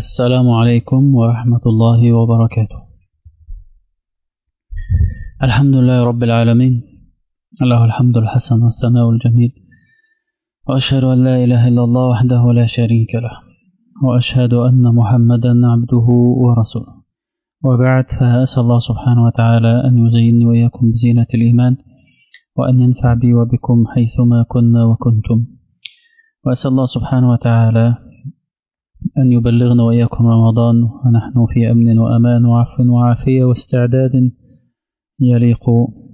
السلام عليكم ورحمة الله وبركاته الحمد لله رب العالمين له الحمد الحسن والثناء الجميل وأشهد أن لا إله إلا الله وحده لا شريك له وأشهد أن محمدا عبده ورسوله وبعد فأسأل الله سبحانه وتعالى أن يزينني وإياكم بزينة الإيمان وأن ينفع بي وبكم حيثما كنا وكنتم وأسأل الله سبحانه وتعالى أن يبلغنا وإياكم رمضان ونحن في أمن وأمان وعفو وعافية واستعداد يليق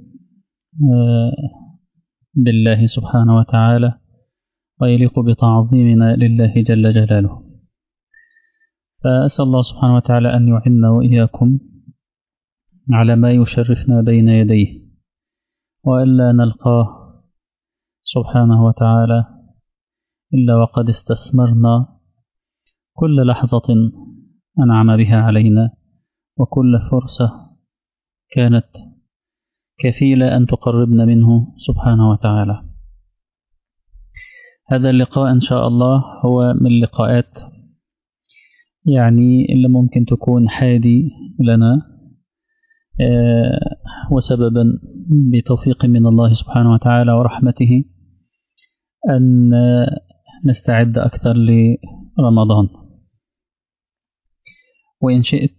بالله سبحانه وتعالى ويليق بتعظيمنا لله جل جلاله فأسأل الله سبحانه وتعالى أن يعنا وإياكم على ما يشرفنا بين يديه وألا نلقاه سبحانه وتعالى إلا وقد استثمرنا كل لحظة أنعم بها علينا وكل فرصة كانت كفيلة أن تقربنا منه سبحانه وتعالى هذا اللقاء إن شاء الله هو من لقاءات يعني اللي ممكن تكون حادي لنا وسببا بتوفيق من الله سبحانه وتعالى ورحمته أن نستعد أكثر لرمضان وإن شئت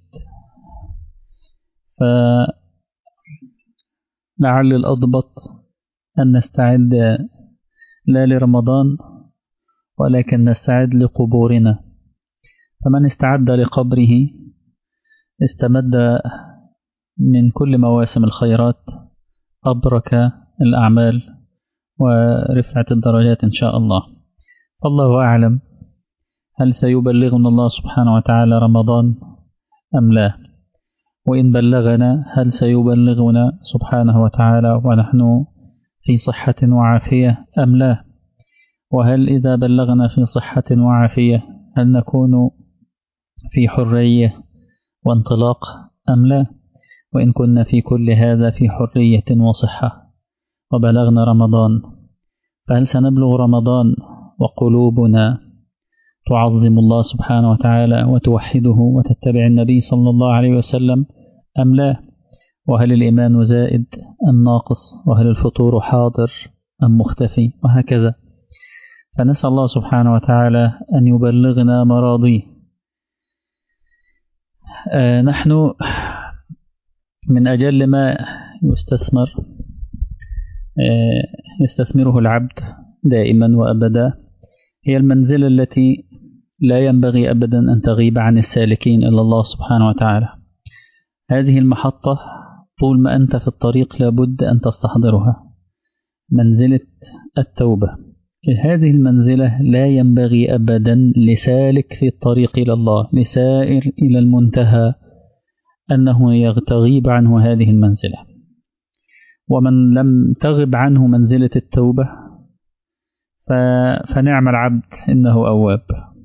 فلعل الأضبط أن نستعد لا لرمضان ولكن نستعد لقبورنا فمن استعد لقبره استمد من كل مواسم الخيرات أبرك الأعمال ورفعة الدرجات إن شاء الله الله أعلم هل سيبلغنا الله سبحانه وتعالى رمضان أم لا وإن بلغنا هل سيبلغنا سبحانه وتعالى ونحن في صحة وعافية أم لا وهل إذا بلغنا في صحة وعافية هل نكون في حرية وانطلاق أم لا وإن كنا في كل هذا في حرية وصحة وبلغنا رمضان فهل سنبلغ رمضان وقلوبنا تعظم الله سبحانه وتعالى وتوحده وتتبع النبي صلى الله عليه وسلم أم لا وهل الإيمان زائد أم ناقص وهل الفطور حاضر أم مختفي وهكذا فنسأل الله سبحانه وتعالى أن يبلغنا مراضيه آه نحن من أجل ما يستثمر آه يستثمره العبد دائما وأبدا هي المنزلة التي لا ينبغي أبدا أن تغيب عن السالكين إلا الله سبحانه وتعالى هذه المحطة طول ما أنت في الطريق لابد أن تستحضرها منزلة التوبة هذه المنزلة لا ينبغي أبدا لسالك في الطريق إلى الله لسائر إلى المنتهى أنه تغيب عنه هذه المنزلة ومن لم تغب عنه منزلة التوبة فنعم العبد إنه أواب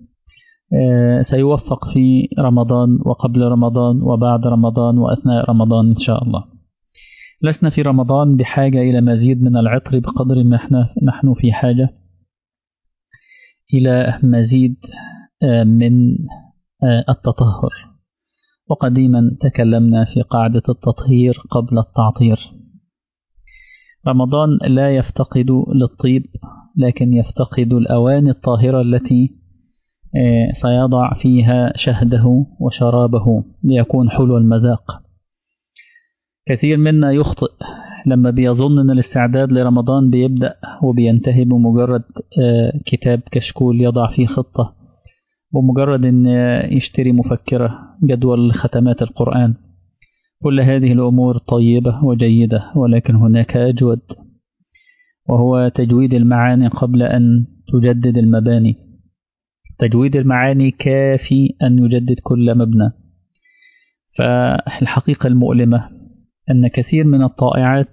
سيوفق في رمضان وقبل رمضان وبعد رمضان وأثناء رمضان إن شاء الله لسنا في رمضان بحاجة إلى مزيد من العطر بقدر ما نحن في حاجة إلى مزيد من التطهر وقديما تكلمنا في قاعدة التطهير قبل التعطير رمضان لا يفتقد للطيب لكن يفتقد الأواني الطاهرة التي سيضع فيها شهده وشرابه ليكون حلو المذاق كثير منا يخطئ لما بيظن ان الاستعداد لرمضان بيبدأ وبينتهي بمجرد كتاب كشكول يضع فيه خطة ومجرد ان يشتري مفكرة جدول ختمات القرآن كل هذه الأمور طيبة وجيدة ولكن هناك أجود وهو تجويد المعاني قبل أن تجدد المباني تجويد المعاني كافي أن يجدد كل مبنى فالحقيقة المؤلمة أن كثير من الطائعات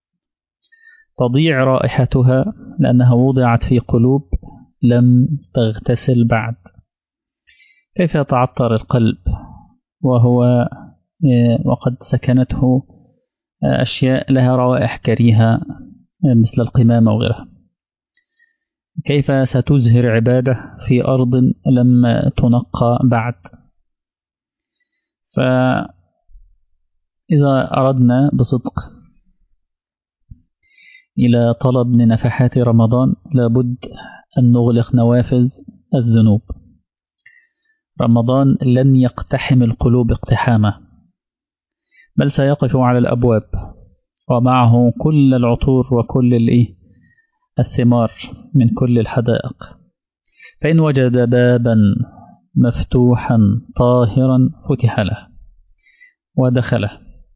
تضيع رائحتها لأنها وضعت في قلوب لم تغتسل بعد كيف يتعطر القلب وهو وقد سكنته أشياء لها روائح كريهة مثل القمامة وغيرها كيف ستزهر عبادة في أرض لم تنقى بعد فإذا أردنا بصدق إلى طلب لنفحات رمضان لابد أن نغلق نوافذ الذنوب رمضان لن يقتحم القلوب اقتحاما بل سيقف على الأبواب ومعه كل العطور وكل الإيه الثمار من كل الحدائق فإن وجد بابا مفتوحا طاهرا فتح له ودخله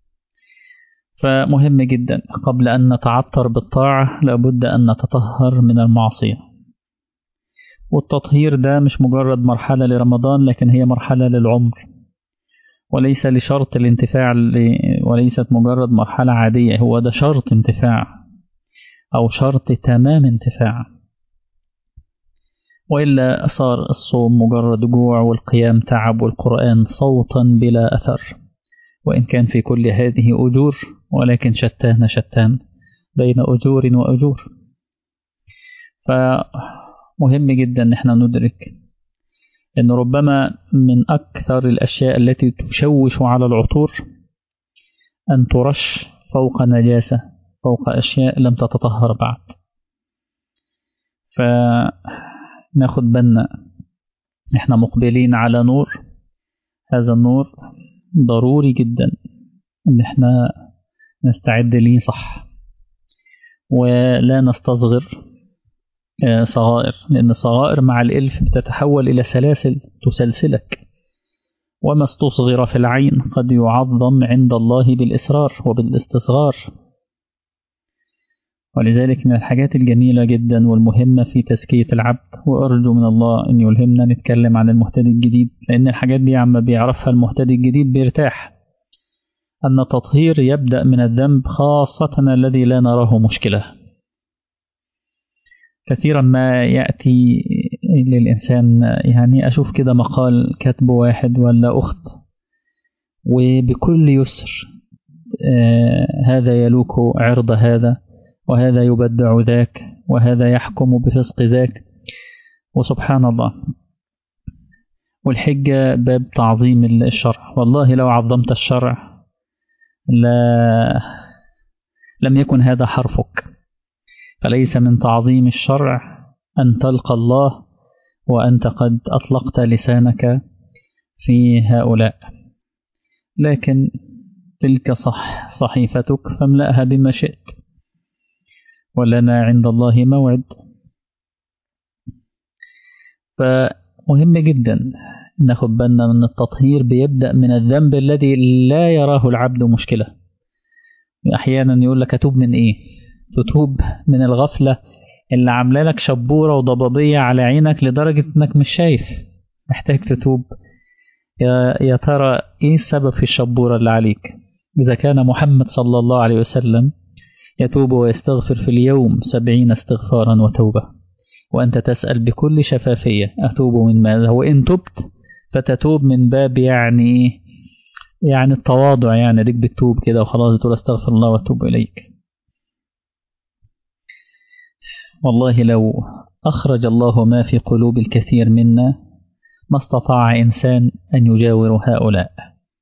فمهم جدا قبل أن نتعطر بالطاعة لابد أن نتطهر من المعصية والتطهير ده مش مجرد مرحلة لرمضان لكن هي مرحلة للعمر وليس لشرط الانتفاع وليست مجرد مرحلة عادية هو ده شرط انتفاع أو شرط تمام انتفاع وإلا صار الصوم مجرد جوع والقيام تعب والقرآن صوتا بلا أثر وإن كان في كل هذه أجور ولكن شتان شتان بين أجور وأجور فمهم جدا أن احنا ندرك أن ربما من أكثر الأشياء التي تشوش على العطور أن ترش فوق نجاسة فوق أشياء لم تتطهر بعد فناخد بالنا احنا مقبلين على نور هذا النور ضروري جدا ان احنا نستعد ليه صح ولا نستصغر صغائر لأن الصغائر مع الإلف بتتحول إلى سلاسل تسلسلك وما استصغر في العين قد يعظم عند الله بالإسرار وبالاستصغار ولذلك من الحاجات الجميلة جدا والمهمة في تزكية العبد وأرجو من الله أن يلهمنا نتكلم عن المهتدي الجديد لأن الحاجات دي عما بيعرفها المهتدي الجديد بيرتاح أن التطهير يبدأ من الذنب خاصة الذي لا نراه مشكلة كثيرا ما يأتي للإنسان يعني أشوف كده مقال كاتب واحد ولا أخت وبكل يسر آه هذا يلوك عرض هذا وهذا يبدع ذاك وهذا يحكم بفسق ذاك وسبحان الله والحجة باب تعظيم الشرع والله لو عظمت الشرع لا لم يكن هذا حرفك فليس من تعظيم الشرع أن تلقى الله وأنت قد أطلقت لسانك في هؤلاء لكن تلك صح صحيفتك فاملأها بما شئت ولنا عند الله موعد فمهم جدا ناخد بالنا من التطهير بيبدأ من الذنب الذي لا يراه العبد مشكلة أحيانا يقول لك أتوب من إيه تتوب من الغفلة اللي عامله لك شبورة وضبابية على عينك لدرجة إنك مش شايف محتاج تتوب يا, يا ترى إيه السبب في الشبورة اللي عليك إذا كان محمد صلى الله عليه وسلم يتوب ويستغفر في اليوم سبعين استغفارا وتوبة وأنت تسأل بكل شفافية أتوب من ماذا وإن تبت فتتوب من باب يعني يعني التواضع يعني ليك بتتوب كده وخلاص تقول استغفر الله واتوب إليك والله لو أخرج الله ما في قلوب الكثير منا ما استطاع إنسان أن يجاور هؤلاء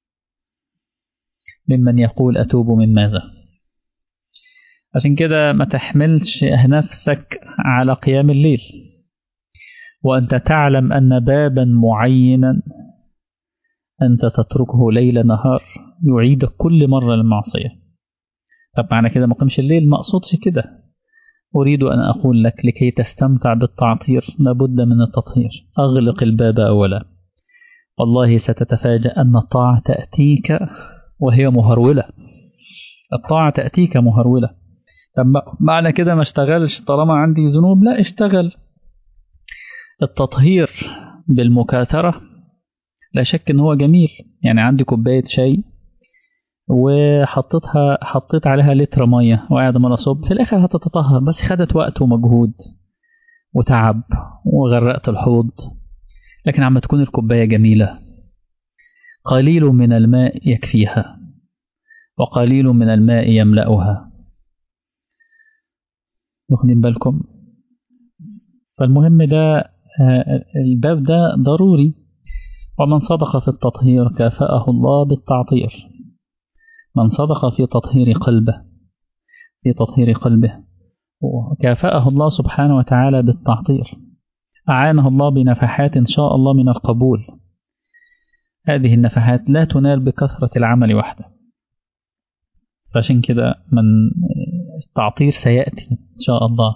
ممن يقول أتوب من ماذا عشان كده ما تحملش نفسك على قيام الليل وأنت تعلم أن بابا معينا أنت تتركه ليل نهار يعيدك كل مرة للمعصية طب معنى كده ما قمش الليل ما أقصدش كده أريد أن أقول لك لكي تستمتع بالتعطير لابد من التطهير أغلق الباب أولا والله ستتفاجأ أن الطاعة تأتيك وهي مهرولة الطاعة تأتيك مهرولة طب معنى كده ما اشتغلش طالما عندي ذنوب لا اشتغل التطهير بالمكاثرة لا شك ان هو جميل يعني عندي كوباية شاي وحطيتها حطيت عليها لتر مية وقاعد ما اصب في الاخر هتتطهر بس خدت وقت ومجهود وتعب وغرقت الحوض لكن عم تكون الكوباية جميلة قليل من الماء يكفيها وقليل من الماء يملأها واخدين بالكم فالمهم ده الباب ده ضروري ومن صدق في التطهير كافأه الله بالتعطير من صدق في تطهير قلبه في تطهير قلبه وكافأه الله سبحانه وتعالى بالتعطير أعانه الله بنفحات إن شاء الله من القبول هذه النفحات لا تنال بكثرة العمل وحده فعشان كده من التعطير سيأتي إن شاء الله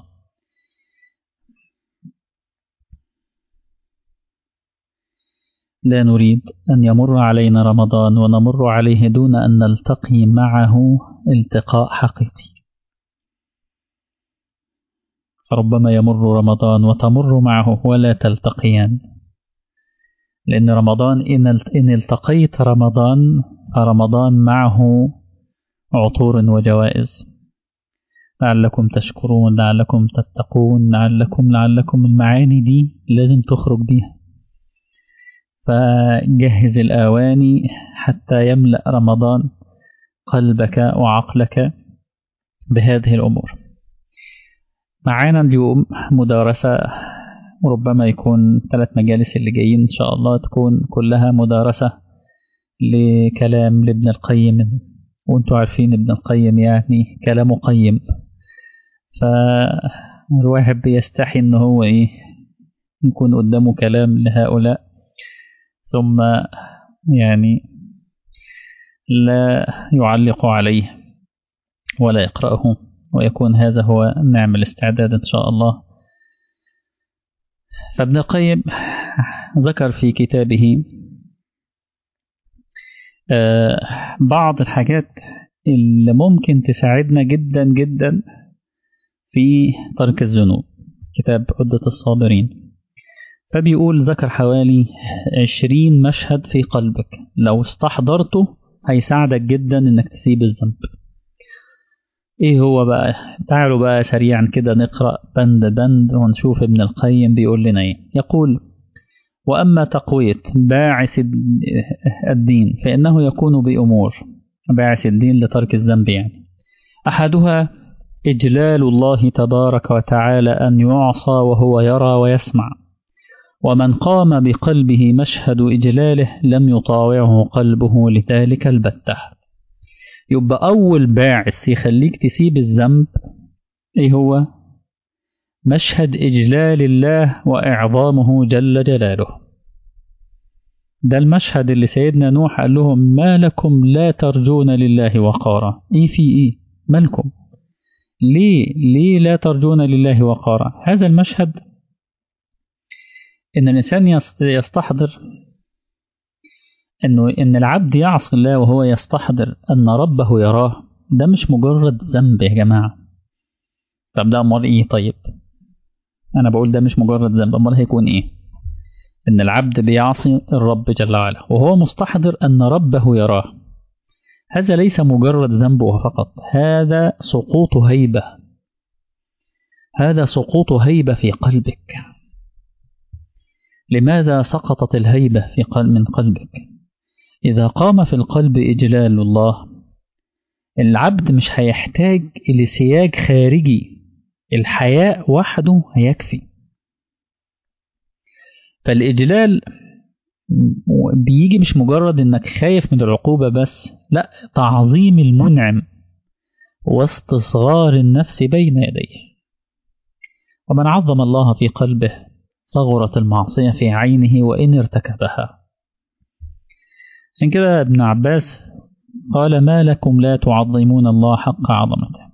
لا نريد أن يمر علينا رمضان ونمر عليه دون أن نلتقي معه التقاء حقيقي فربما يمر رمضان وتمر معه ولا تلتقيان لأن رمضان إن التقيت رمضان فرمضان معه عطور وجوائز لعلكم تشكرون لعلكم تتقون لعلكم لعلكم المعاني دي لازم تخرج بيها فجهز الآواني حتى يملأ رمضان قلبك وعقلك بهذه الأمور معانا اليوم مدارسة وربما يكون ثلاث مجالس اللي جايين إن شاء الله تكون كلها مدارسة لكلام لابن القيم وانتوا عارفين ابن القيم يعني كلامه قيم فالواحد بيستحي ان هو ايه يكون قدامه كلام لهؤلاء ثم يعني لا يعلق عليه ولا يقرأه ويكون هذا هو نعم الاستعداد إن شاء الله فابن القيم ذكر في كتابه بعض الحاجات اللي ممكن تساعدنا جدا جدا في ترك الذنوب كتاب عدة الصابرين فبيقول ذكر حوالي عشرين مشهد في قلبك لو استحضرته هيساعدك جدا انك تسيب الذنب ايه هو بقى تعالوا بقى سريعا كده نقرأ بند بند ونشوف ابن القيم بيقول لنا ايه يقول وأما تقوية باعث الدين فإنه يكون بأمور باعث الدين لترك الذنب يعني أحدها إجلال الله تبارك وتعالى أن يعصى وهو يرى ويسمع ومن قام بقلبه مشهد إجلاله لم يطاوعه قلبه لذلك البتة يبقى أول باعث يخليك تسيب الذنب إيه هو؟ مشهد إجلال الله وإعظامه جل جلاله ده المشهد اللي سيدنا نوح قال لهم ما لكم لا ترجون لله وقارا إيه في إيه مالكم ليه ليه لا ترجون لله وقارا هذا المشهد إن الإنسان يستحضر إنه إن العبد يعصي الله وهو يستحضر أن ربه يراه ده مش مجرد ذنب يا جماعة طب ده أمال إيه طيب أنا بقول ده مش مجرد ذنب أمال هيكون إيه إن العبد بيعصي الرب جل وعلا وهو مستحضر أن ربه يراه هذا ليس مجرد ذنبه فقط هذا سقوط هيبة هذا سقوط هيبة في قلبك لماذا سقطت الهيبة في قلب من قلبك إذا قام في القلب إجلال الله العبد مش هيحتاج لسياج خارجي الحياء وحده هيكفي فالإجلال بيجي مش مجرد انك خايف من العقوبة بس لا تعظيم المنعم واستصغار النفس بين يديه ومن عظم الله في قلبه صغرت المعصية في عينه وإن ارتكبها عشان كده ابن عباس قال ما لكم لا تعظمون الله حق عظمته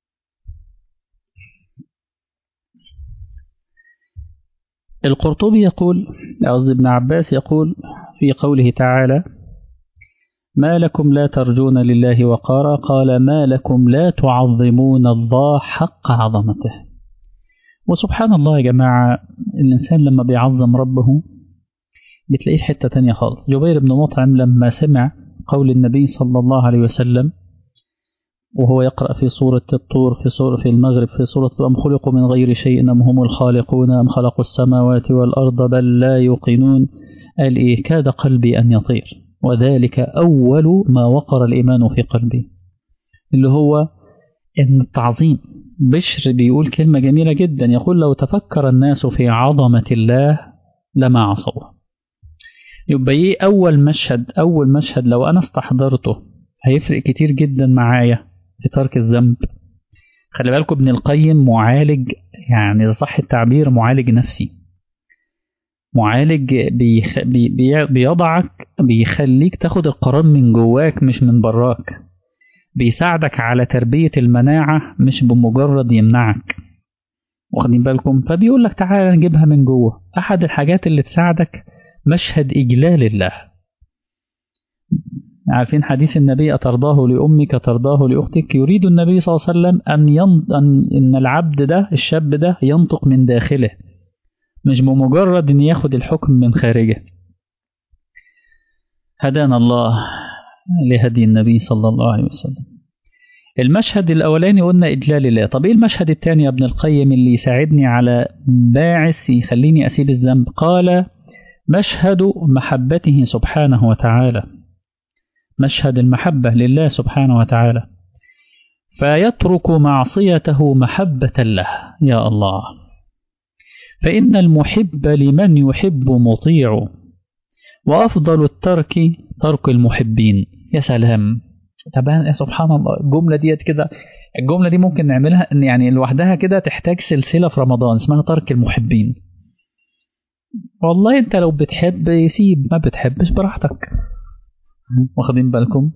القرطبي يقول قصدي ابن عباس يقول في قوله تعالى ما لكم لا ترجون لله وقارا قال ما لكم لا تعظمون الله حق عظمته وسبحان الله يا جماعة الإنسان لما بيعظم ربه بتلاقيه في حتة تانية خالص جبير بن مطعم لما سمع قول النبي صلى الله عليه وسلم وهو يقرأ في سورة الطور في سورة في المغرب في سورة أم خلقوا من غير شيء أم هم الخالقون أم خلقوا السماوات والأرض بل لا يوقنون قال إيه كاد قلبي أن يطير وذلك أول ما وقر الإيمان في قلبي اللي هو إن التعظيم بشر بيقول كلمة جميلة جدا يقول لو تفكر الناس في عظمة الله لما عصوه يبقى ايه أول مشهد أول مشهد لو أنا استحضرته هيفرق كتير جدا معايا في ترك الذنب خلي بالكم ابن القيم معالج يعني إذا صح التعبير معالج نفسي معالج بيخ... بي... بي... بيضعك بيخليك تاخد القرار من جواك مش من براك بيساعدك على تربية المناعة مش بمجرد يمنعك واخدين بالكم فبيقول لك تعالى نجيبها من جوه أحد الحاجات اللي تساعدك مشهد إجلال الله عارفين حديث النبي أترضاه لأمك ترضاه لأختك يريد النبي صلى الله عليه وسلم أن, ين... أن إن العبد ده الشاب ده ينطق من داخله مش بمجرد أن ياخد الحكم من خارجه هدانا الله لهدي النبي صلى الله عليه وسلم المشهد الأولاني قلنا إجلال الله طب إيه المشهد الثاني يا ابن القيم اللي يساعدني على باعث يخليني أسيب الذنب قال مشهد محبته سبحانه وتعالى مشهد المحبة لله سبحانه وتعالى فيترك معصيته محبة له يا الله فإن المحب لمن يحب مطيع وأفضل الترك ترك المحبين يا سلام طب يا سبحان الله الجملة ديت كده الجملة دي ممكن نعملها إن يعني لوحدها كده تحتاج سلسلة في رمضان اسمها ترك المحبين والله انت لو بتحب سيب ما بتحبش براحتك واخدين بالكم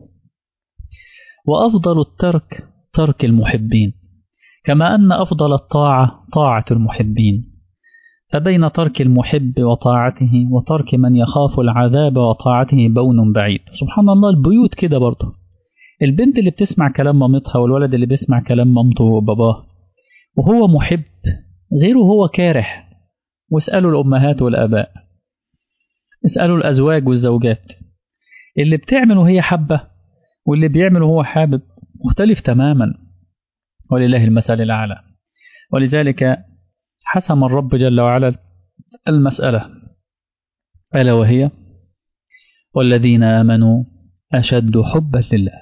وأفضل الترك ترك المحبين كما أن أفضل الطاعة طاعة المحبين فبين ترك المحب وطاعته وترك من يخاف العذاب وطاعته بون بعيد سبحان الله البيوت كده برضه البنت اللي بتسمع كلام مامتها والولد اللي بيسمع كلام مامته وباباه وهو محب غيره هو كاره واسألوا الأمهات والآباء اسألوا الأزواج والزوجات اللي بتعمل وهي حبة واللي بيعمل وهو حابب مختلف تماما ولله المثل الأعلى ولذلك حسم الرب جل وعلا المسألة ألا وهي والذين آمنوا أشد حبا لله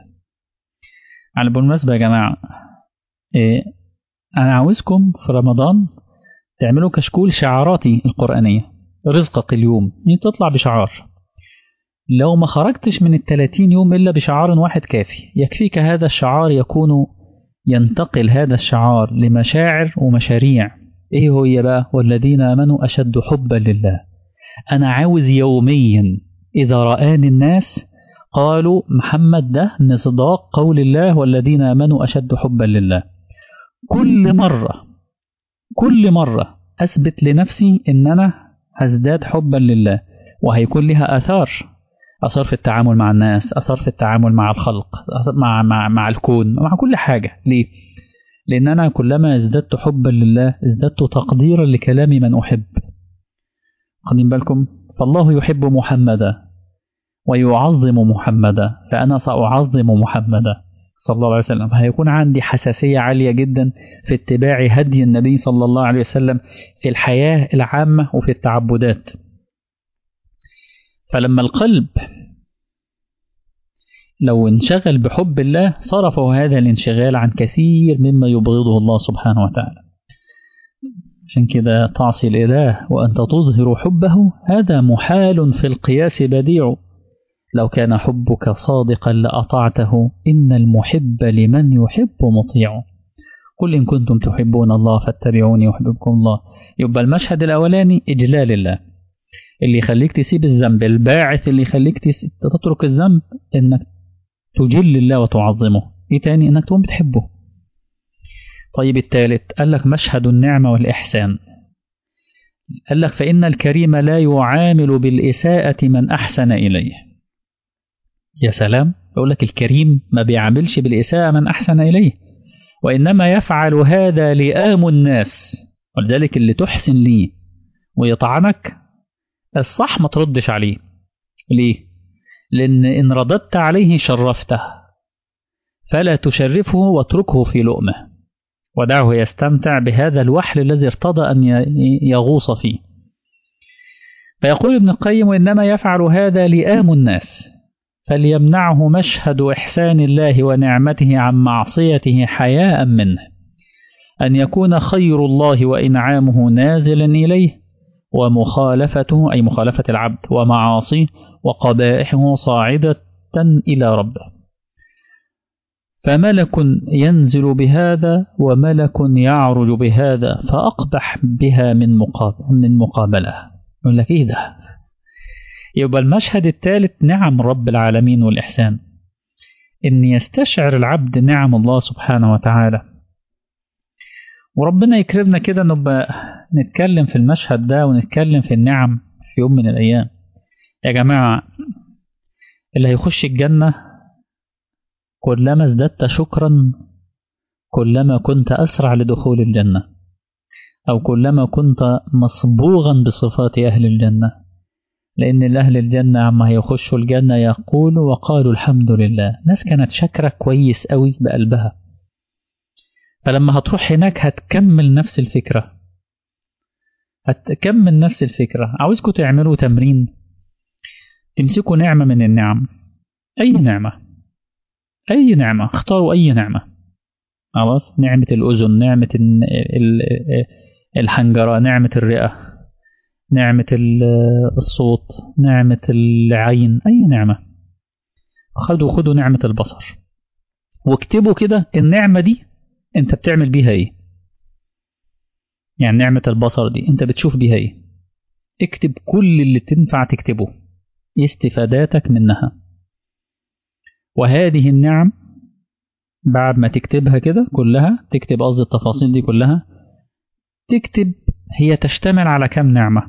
على بالمناسبة يا جماعة إيه أنا عاوزكم في رمضان تعملوا كشكول شعاراتي القرآنية رزقك اليوم تطلع بشعار لو ما خرجتش من الثلاثين يوم إلا بشعار واحد كافي يكفيك هذا الشعار يكون ينتقل هذا الشعار لمشاعر ومشاريع إيه هو بقى والذين آمنوا أشد حبا لله أنا عاوز يوميا إذا رآني الناس قالوا محمد ده مصداق قول الله والذين آمنوا أشد حبا لله كل مرة كل مرة أثبت لنفسي إن أنا هزداد حبا لله وهيكون لها آثار أثر في التعامل مع الناس أثر في التعامل مع الخلق مع, مع, مع الكون مع كل حاجة ليه؟ لأن أنا كلما ازددت حبا لله ازددت تقديرا لكلام من أحب خدين بالكم فالله يحب محمدا ويعظم محمدا فأنا سأعظم محمدا صلى الله عليه وسلم هيكون عندي حساسية عالية جدا في اتباع هدي النبي صلى الله عليه وسلم في الحياة العامة وفي التعبدات فلما القلب لو انشغل بحب الله صرفه هذا الانشغال عن كثير مما يبغضه الله سبحانه وتعالى عشان كده تعصي الإله وأنت تظهر حبه هذا محال في القياس بديع لو كان حبك صادقا لأطعته إن المحب لمن يحب مطيع قل إن كنتم تحبون الله فاتبعوني يحببكم الله يبقى المشهد الأولاني إجلال الله اللي يخليك تسيب الذنب الباعث اللي يخليك تترك الذنب إنك تجل الله وتعظمه إيه تاني إنك تكون بتحبه طيب الثالث قال لك مشهد النعمة والإحسان قال لك فإن الكريم لا يعامل بالإساءة من أحسن إليه يا سلام يقول لك الكريم ما بيعاملش بالإساءة من أحسن إليه وإنما يفعل هذا لئام الناس ولذلك اللي تحسن ليه ويطعنك الصح ما تردش عليه ليه لأن إن رددت عليه شرفته فلا تشرفه واتركه في لؤمه ودعه يستمتع بهذا الوحل الذي ارتضى أن يغوص فيه فيقول ابن القيم وإنما يفعل هذا لئام الناس فليمنعه مشهد إحسان الله ونعمته عن معصيته حياء منه أن يكون خير الله وإنعامه نازلا إليه ومخالفته أي مخالفة العبد ومعاصيه وقبائحه صاعدة إلى ربه فملك ينزل بهذا وملك يعرج بهذا فأقبح بها من مقابل من مقابلة يقول لك إيه ده يبقى المشهد الثالث نعم رب العالمين والإحسان إن يستشعر العبد نعم الله سبحانه وتعالى وربنا يكرمنا كده نبقى نتكلم في المشهد ده ونتكلم في النعم في يوم من الأيام يا جماعة اللي هيخش الجنة كلما ازددت شكرا كلما كنت أسرع لدخول الجنة أو كلما كنت مصبوغا بصفات أهل الجنة لأن أهل الجنة عما هيخشوا الجنة يقولوا وقالوا الحمد لله ناس كانت شاكرة كويس قوي بقلبها فلما هتروح هناك هتكمل نفس الفكرة هتكمل نفس الفكرة عاوزكم تعملوا تمرين تمسكوا نعمة من النعم أي نعمة أي نعمة اختاروا أي نعمة خلاص نعمة الأذن نعمة الحنجرة نعمة الرئة نعمة الصوت نعمة العين أي نعمة خدوا خدوا نعمة البصر واكتبوا كده النعمة دي انت بتعمل بيها ايه يعني نعمة البصر دي انت بتشوف بيها ايه اكتب كل اللي تنفع تكتبه استفاداتك منها وهذه النعم بعد ما تكتبها كده كلها تكتب قصدي التفاصيل دي كلها تكتب هي تشتمل على كم نعمة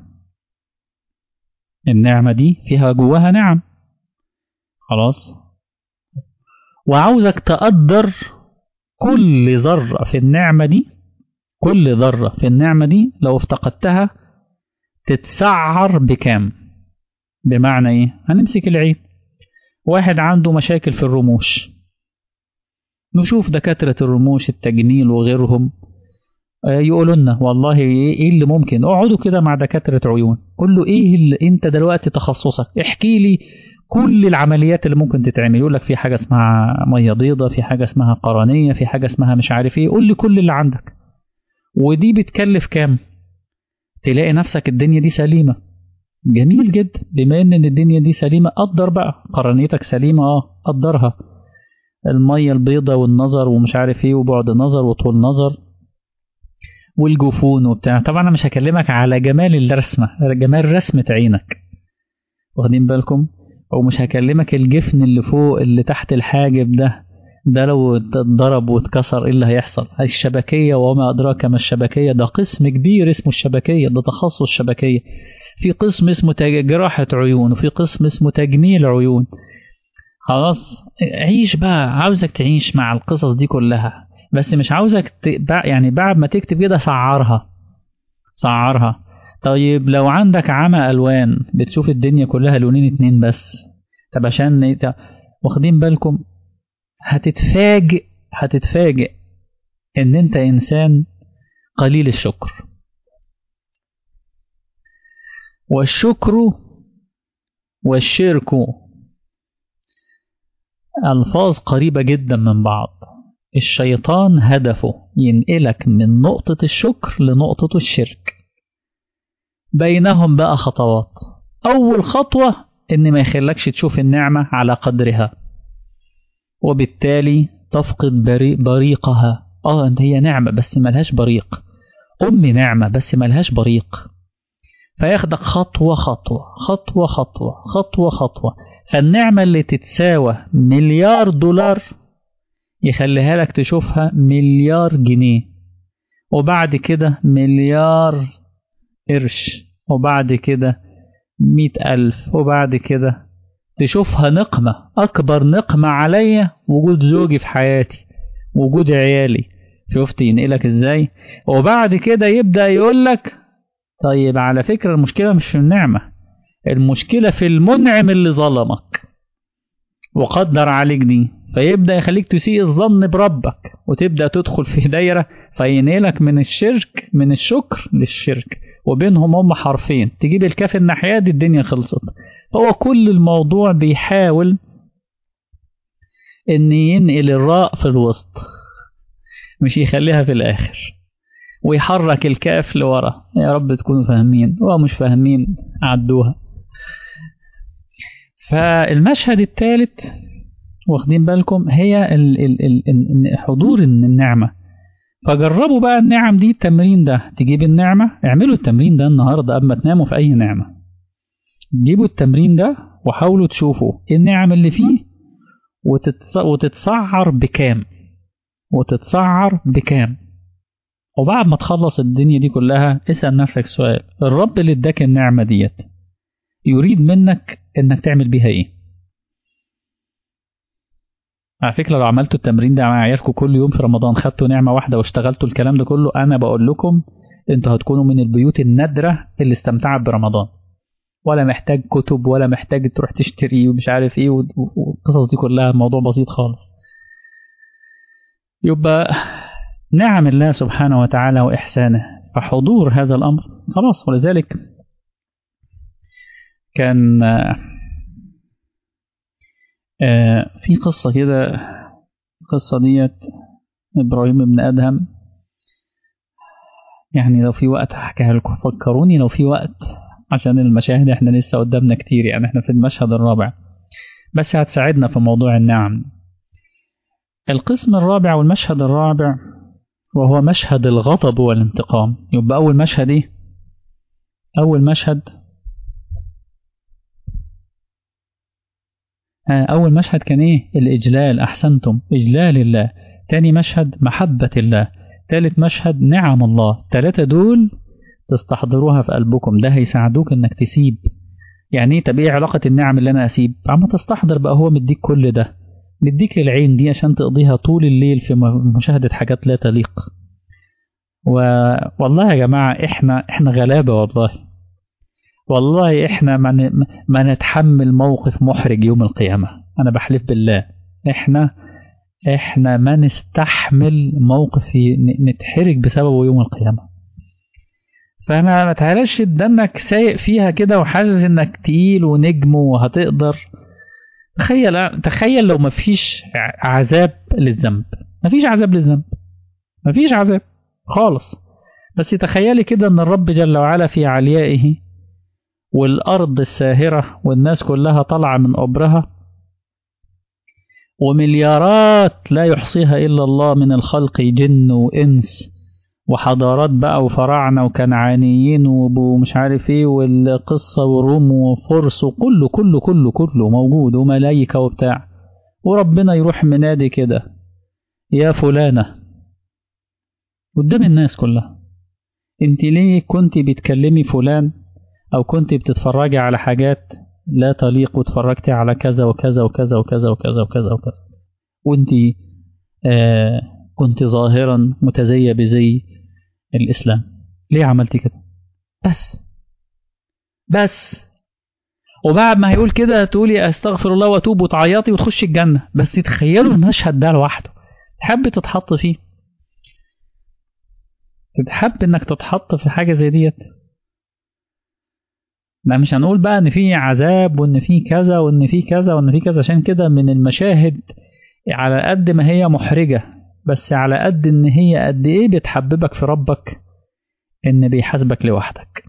النعمة دي فيها جواها نعم خلاص وعاوزك تقدر كل ذرة في النعمة دي كل ذرة في النعمة دي لو افتقدتها تتسعر بكام بمعنى ايه هنمسك العين واحد عنده مشاكل في الرموش نشوف دكاترة الرموش التجميل وغيرهم يقولوا لنا والله ايه اللي ممكن اقعدوا كده مع دكاترة عيون قول له ايه اللي انت دلوقتي تخصصك احكي لي كل العمليات اللي ممكن تتعمل يقول لك في حاجة اسمها مية بيضة في حاجة اسمها قرنية في حاجة اسمها مش عارف ايه قول لي كل اللي عندك ودي بتكلف كام تلاقي نفسك الدنيا دي سليمة جميل جدا بما ان الدنيا دي سليمة قدر بقى قرنيتك سليمة اه قدرها المية البيضة والنظر ومش عارف ايه وبعد نظر وطول نظر والجفون وبتاع طبعا انا مش هكلمك على جمال الرسمة جمال رسمة عينك واخدين بالكم او مش هكلمك الجفن اللي فوق اللي تحت الحاجب ده ده لو اتضرب واتكسر ايه اللي هيحصل الشبكية وما ادراك ما الشبكية ده قسم كبير اسمه الشبكية ده تخصص شبكية في قسم اسمه جراحة عيون وفي قسم اسمه تجميل عيون خلاص عيش بقى عاوزك تعيش مع القصص دي كلها بس مش عاوزك ت... يعني بعد ما تكتب كده سعرها سعرها طيب لو عندك عمى الوان بتشوف الدنيا كلها لونين اتنين بس طب عشان واخدين بالكم هتتفاجئ هتتفاجئ ان انت انسان قليل الشكر والشكر والشرك الفاظ قريبه جدا من بعض الشيطان هدفه ينقلك من نقطه الشكر لنقطه الشرك بينهم بقى خطوات أول خطوة إن ما يخلكش تشوف النعمة على قدرها وبالتالي تفقد بري بريقها اه انت هي نعمة بس ملهاش بريق أم نعمة بس ملهاش بريق فياخدك خطوة خطوة خطوة خطوة خطوة خطوة فالنعمة اللي تتساوى مليار دولار يخليها لك تشوفها مليار جنيه وبعد كده مليار قرش وبعد كده مئة ألف وبعد كده تشوفها نقمة أكبر نقمة عليا وجود زوجي في حياتي وجود عيالي شفت ينقلك ازاي وبعد كده يبدأ يقولك طيب على فكرة المشكلة مش في النعمة المشكلة في المنعم اللي ظلمك وقدر عليك دي فيبدأ يخليك تسيء الظن بربك وتبدأ تدخل في دايرة فينقلك من الشرك من الشكر للشرك وبينهم هم حرفين تجيب الكاف الناحية دي الدنيا خلصت هو كل الموضوع بيحاول ان ينقل الراء في الوسط مش يخليها في الاخر ويحرك الكاف لورا يا رب تكونوا فاهمين ومش فاهمين عدوها فالمشهد الثالث واخدين بالكم هي ال ال ال حضور النعمة فجربوا بقى النعم دي التمرين ده تجيب النعمة اعملوا التمرين ده النهاردة قبل ما تناموا في أي نعمة جيبوا التمرين ده وحاولوا تشوفوا ايه النعم اللي فيه وتتص... وتتسعر بكام وتتسعر بكام وبعد ما تخلص الدنيا دي كلها اسأل نفسك سؤال الرب اللي اداك النعمة ديت يريد منك انك تعمل بيها ايه على فكرة لو عملتوا التمرين ده مع عيالكم كل يوم في رمضان خدتوا نعمة واحدة واشتغلتوا الكلام ده كله أنا بقول لكم أنتوا هتكونوا من البيوت النادرة اللي استمتعت برمضان ولا محتاج كتب ولا محتاج تروح تشتري ومش عارف ايه والقصص دي كلها موضوع بسيط خالص يبقى نعم الله سبحانه وتعالى وإحسانه فحضور هذا الأمر خلاص ولذلك كان في قصة كده القصة ديت إبراهيم بن أدهم يعني لو في وقت هحكيها لكم فكروني لو في وقت عشان المشاهد احنا لسه قدامنا كتير يعني احنا في المشهد الرابع بس هتساعدنا في موضوع النعم القسم الرابع والمشهد الرابع وهو مشهد الغضب والانتقام يبقى أول مشهد ايه أول مشهد أول مشهد كان إيه؟ الإجلال أحسنتم إجلال الله تاني مشهد محبة الله تالت مشهد نعم الله تلاتة دول تستحضروها في قلبكم ده هيساعدوك إنك تسيب يعني إيه طب إيه علاقة النعم اللي أنا أسيب؟ عم تستحضر بقى هو مديك كل ده مديك العين دي عشان تقضيها طول الليل في مشاهدة حاجات لا تليق و... والله يا جماعة إحنا إحنا غلابة والله والله احنا ما ما نتحمل موقف محرج يوم القيامة انا بحلف بالله احنا احنا ما نستحمل موقف نتحرج بسببه يوم القيامة فما ما تعالش انك سايق فيها كده وحاسس انك تقيل ونجم وهتقدر تخيل تخيل لو ما فيش عذاب للذنب ما فيش عذاب للذنب ما فيش عذاب خالص بس تخيلي كده ان الرب جل وعلا في عليائه والأرض الساهرة والناس كلها طالعة من قبرها ومليارات لا يحصيها إلا الله من الخلق جن وإنس وحضارات بقى وفراعنة وكنعانيين ومش عارف ايه والقصة وروم وفرس وكله كله كله كله موجود وملايكة وبتاع وربنا يروح منادي كده يا فلانة قدام الناس كلها انت ليه كنت بتكلمي فلان او كنت بتتفرجي على حاجات لا تليق واتفرجتي على كذا وكذا وكذا وكذا وكذا وكذا وكذا وانت آه كنت ظاهرا متزية بزي الإسلام ليه عملتي كده بس بس وبعد ما هيقول كده تقولي استغفر الله واتوب وتعيطي وتخشي الجنة بس تخيلوا المشهد ده لوحده تحب تتحط فيه تحب انك تتحط في حاجة زي ديت لا مش هنقول بقى ان في عذاب وان في كذا وان في كذا وان في كذا عشان كده من المشاهد على قد ما هي محرجة بس على قد ان هي قد ايه بتحببك في ربك ان بيحاسبك لوحدك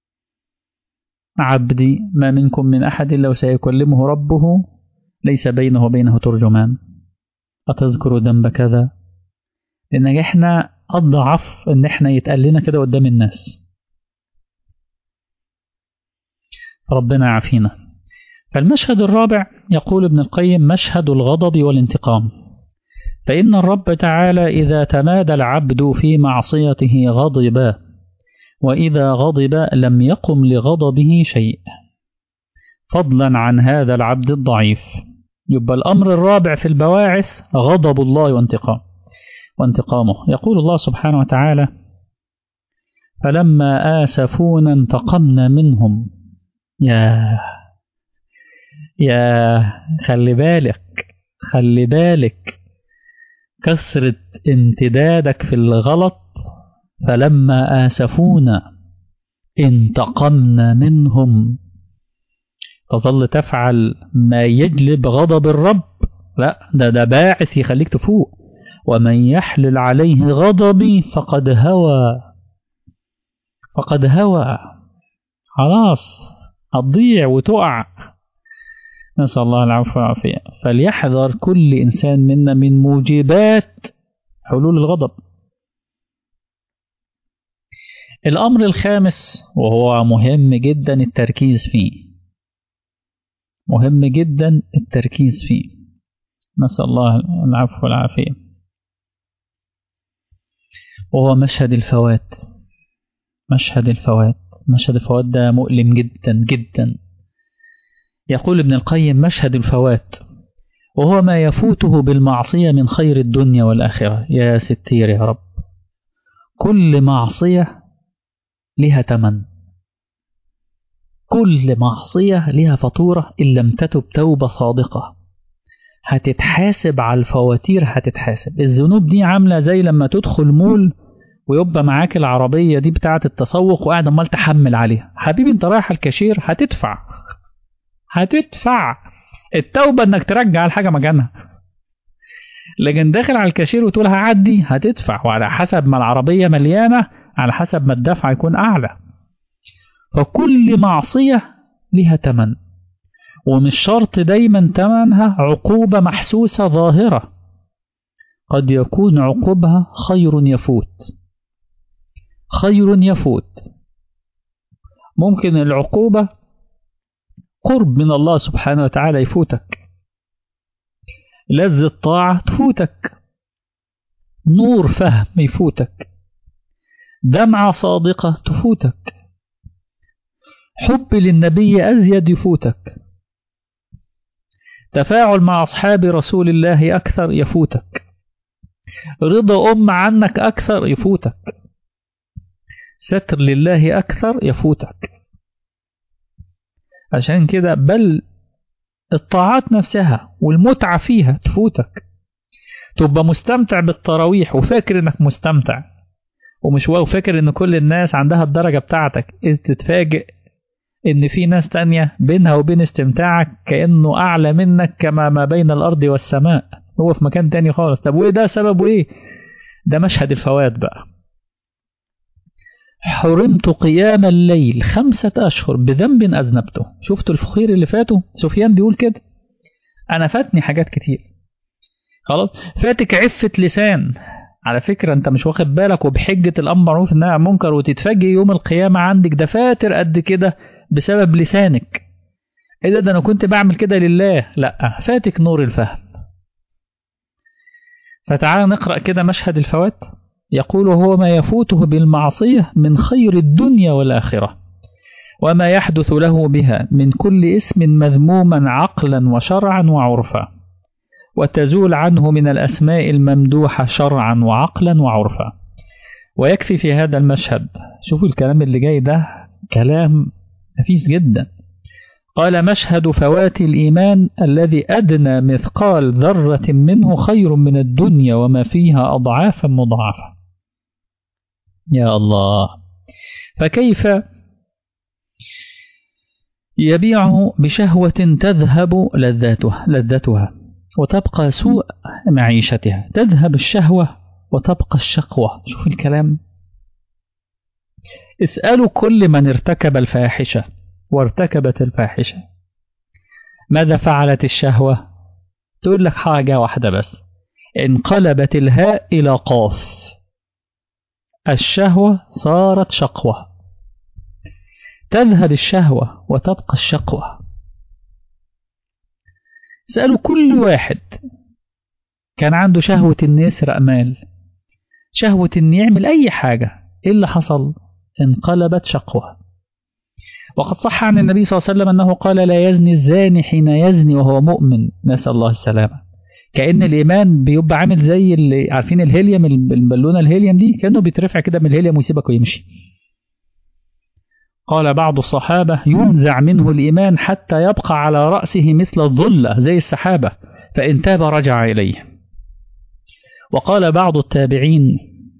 عبدي ما منكم من احد الا وسيكلمه ربه ليس بينه وبينه ترجمان أتذكر ذنب كذا لأن احنا أضعف إن احنا يتقال لنا كده قدام الناس ربنا يعافينا فالمشهد الرابع يقول ابن القيم مشهد الغضب والانتقام فإن الرب تعالى إذا تمادى العبد في معصيته غضب وإذا غضب لم يقم لغضبه شيء فضلا عن هذا العبد الضعيف يبقى الأمر الرابع في البواعث غضب الله وانتقام وانتقامه يقول الله سبحانه وتعالى فلما آسفونا انتقمنا منهم يا يا خلي بالك خلي بالك كثرة امتدادك في الغلط فلما آسفونا انتقمنا منهم تظل تفعل ما يجلب غضب الرب لا ده ده باعث يخليك تفوق ومن يحلل عليه غضبي فقد هوى فقد هوى خلاص هتضيع وتقع نسأل الله العفو والعافية فليحذر كل إنسان منا من موجبات حلول الغضب الأمر الخامس وهو مهم جدا التركيز فيه مهم جدا التركيز فيه نسأل الله العفو والعافية وهو مشهد الفوات مشهد الفوات مشهد الفوات ده مؤلم جدا جدا يقول ابن القيم مشهد الفوات وهو ما يفوته بالمعصية من خير الدنيا والآخرة يا ستير يا رب كل معصية لها تمن كل معصية لها فاتورة إن لم تتب توبة صادقة هتتحاسب على الفواتير هتتحاسب الذنوب دي عاملة زي لما تدخل مول ويبقى معاك العربية دي بتاعة التسوق وقاعد امال تحمل عليها حبيبي انت رايح الكاشير هتدفع هتدفع التوبة انك ترجع الحاجة مكانها لكن داخل على الكاشير وتقول هعدي هتدفع وعلى حسب ما العربية مليانة على حسب ما الدفع يكون أعلى فكل معصية لها تمن ومش شرط دايما تمنها عقوبة محسوسة ظاهرة قد يكون عقوبها خير يفوت خير يفوت ممكن العقوبة قرب من الله سبحانه وتعالى يفوتك لذة طاعة تفوتك نور فهم يفوتك دمعة صادقة تفوتك حب للنبي أزيد يفوتك تفاعل مع أصحاب رسول الله أكثر يفوتك رضا أم عنك أكثر يفوتك ستر لله أكثر يفوتك عشان كده بل الطاعات نفسها والمتعة فيها تفوتك تبقى مستمتع بالتراويح وفاكر انك مستمتع ومش واو فاكر ان كل الناس عندها الدرجة بتاعتك تتفاجئ ان في ناس تانية بينها وبين استمتاعك كأنه اعلى منك كما ما بين الارض والسماء هو في مكان تاني خالص طب وايه ده سببه ايه ده مشهد الفوات بقى حرمت قيام الليل خمسة أشهر بذنب أذنبته شفتوا الفخير اللي فاتوا سفيان بيقول كده أنا فاتني حاجات كتير خلاص فاتك عفة لسان على فكرة أنت مش واخد بالك وبحجة الأمر معروف إنها منكر وتتفاجئ يوم القيامة عندك دفاتر قد كده بسبب لسانك إيه ده, ده أنا كنت بعمل كده لله لا فاتك نور الفهم فتعال نقرأ كده مشهد الفوات يقول هو ما يفوته بالمعصية من خير الدنيا والآخرة وما يحدث له بها من كل اسم مذموما عقلا وشرعا وعرفا وتزول عنه من الأسماء الممدوحة شرعا وعقلا وعرفا ويكفي في هذا المشهد شوفوا الكلام اللي جاي ده كلام نفيس جدا قال مشهد فوات الإيمان الذي أدنى مثقال ذرة منه خير من الدنيا وما فيها أضعافا مضاعفة يا الله فكيف يبيعه بشهوة تذهب لذاتها, لذتها وتبقى سوء معيشتها تذهب الشهوة وتبقى الشقوة شوف الكلام اسألوا كل من ارتكب الفاحشة وارتكبت الفاحشة ماذا فعلت الشهوة تقول لك حاجة واحدة بس انقلبت الهاء إلى قاف الشهوة صارت شقوة تذهب الشهوة وتبقى الشقوة سألوا كل واحد كان عنده شهوة إن يسرق مال شهوة إن يعمل أي حاجة إيه اللي حصل انقلبت شقوة وقد صح عن النبي صلى الله عليه وسلم أنه قال لا يزني الزاني حين يزني وهو مؤمن نسأل الله السلامة كأن الإيمان بيبقى عامل زي اللي عارفين الهيليوم البالونة الهيليوم دي كأنه بيترفع كده من الهيليوم ويسيبك ويمشي قال بعض الصحابة ينزع منه الإيمان حتى يبقى على رأسه مثل الظلة زي السحابة فإن تاب رجع إليه وقال بعض التابعين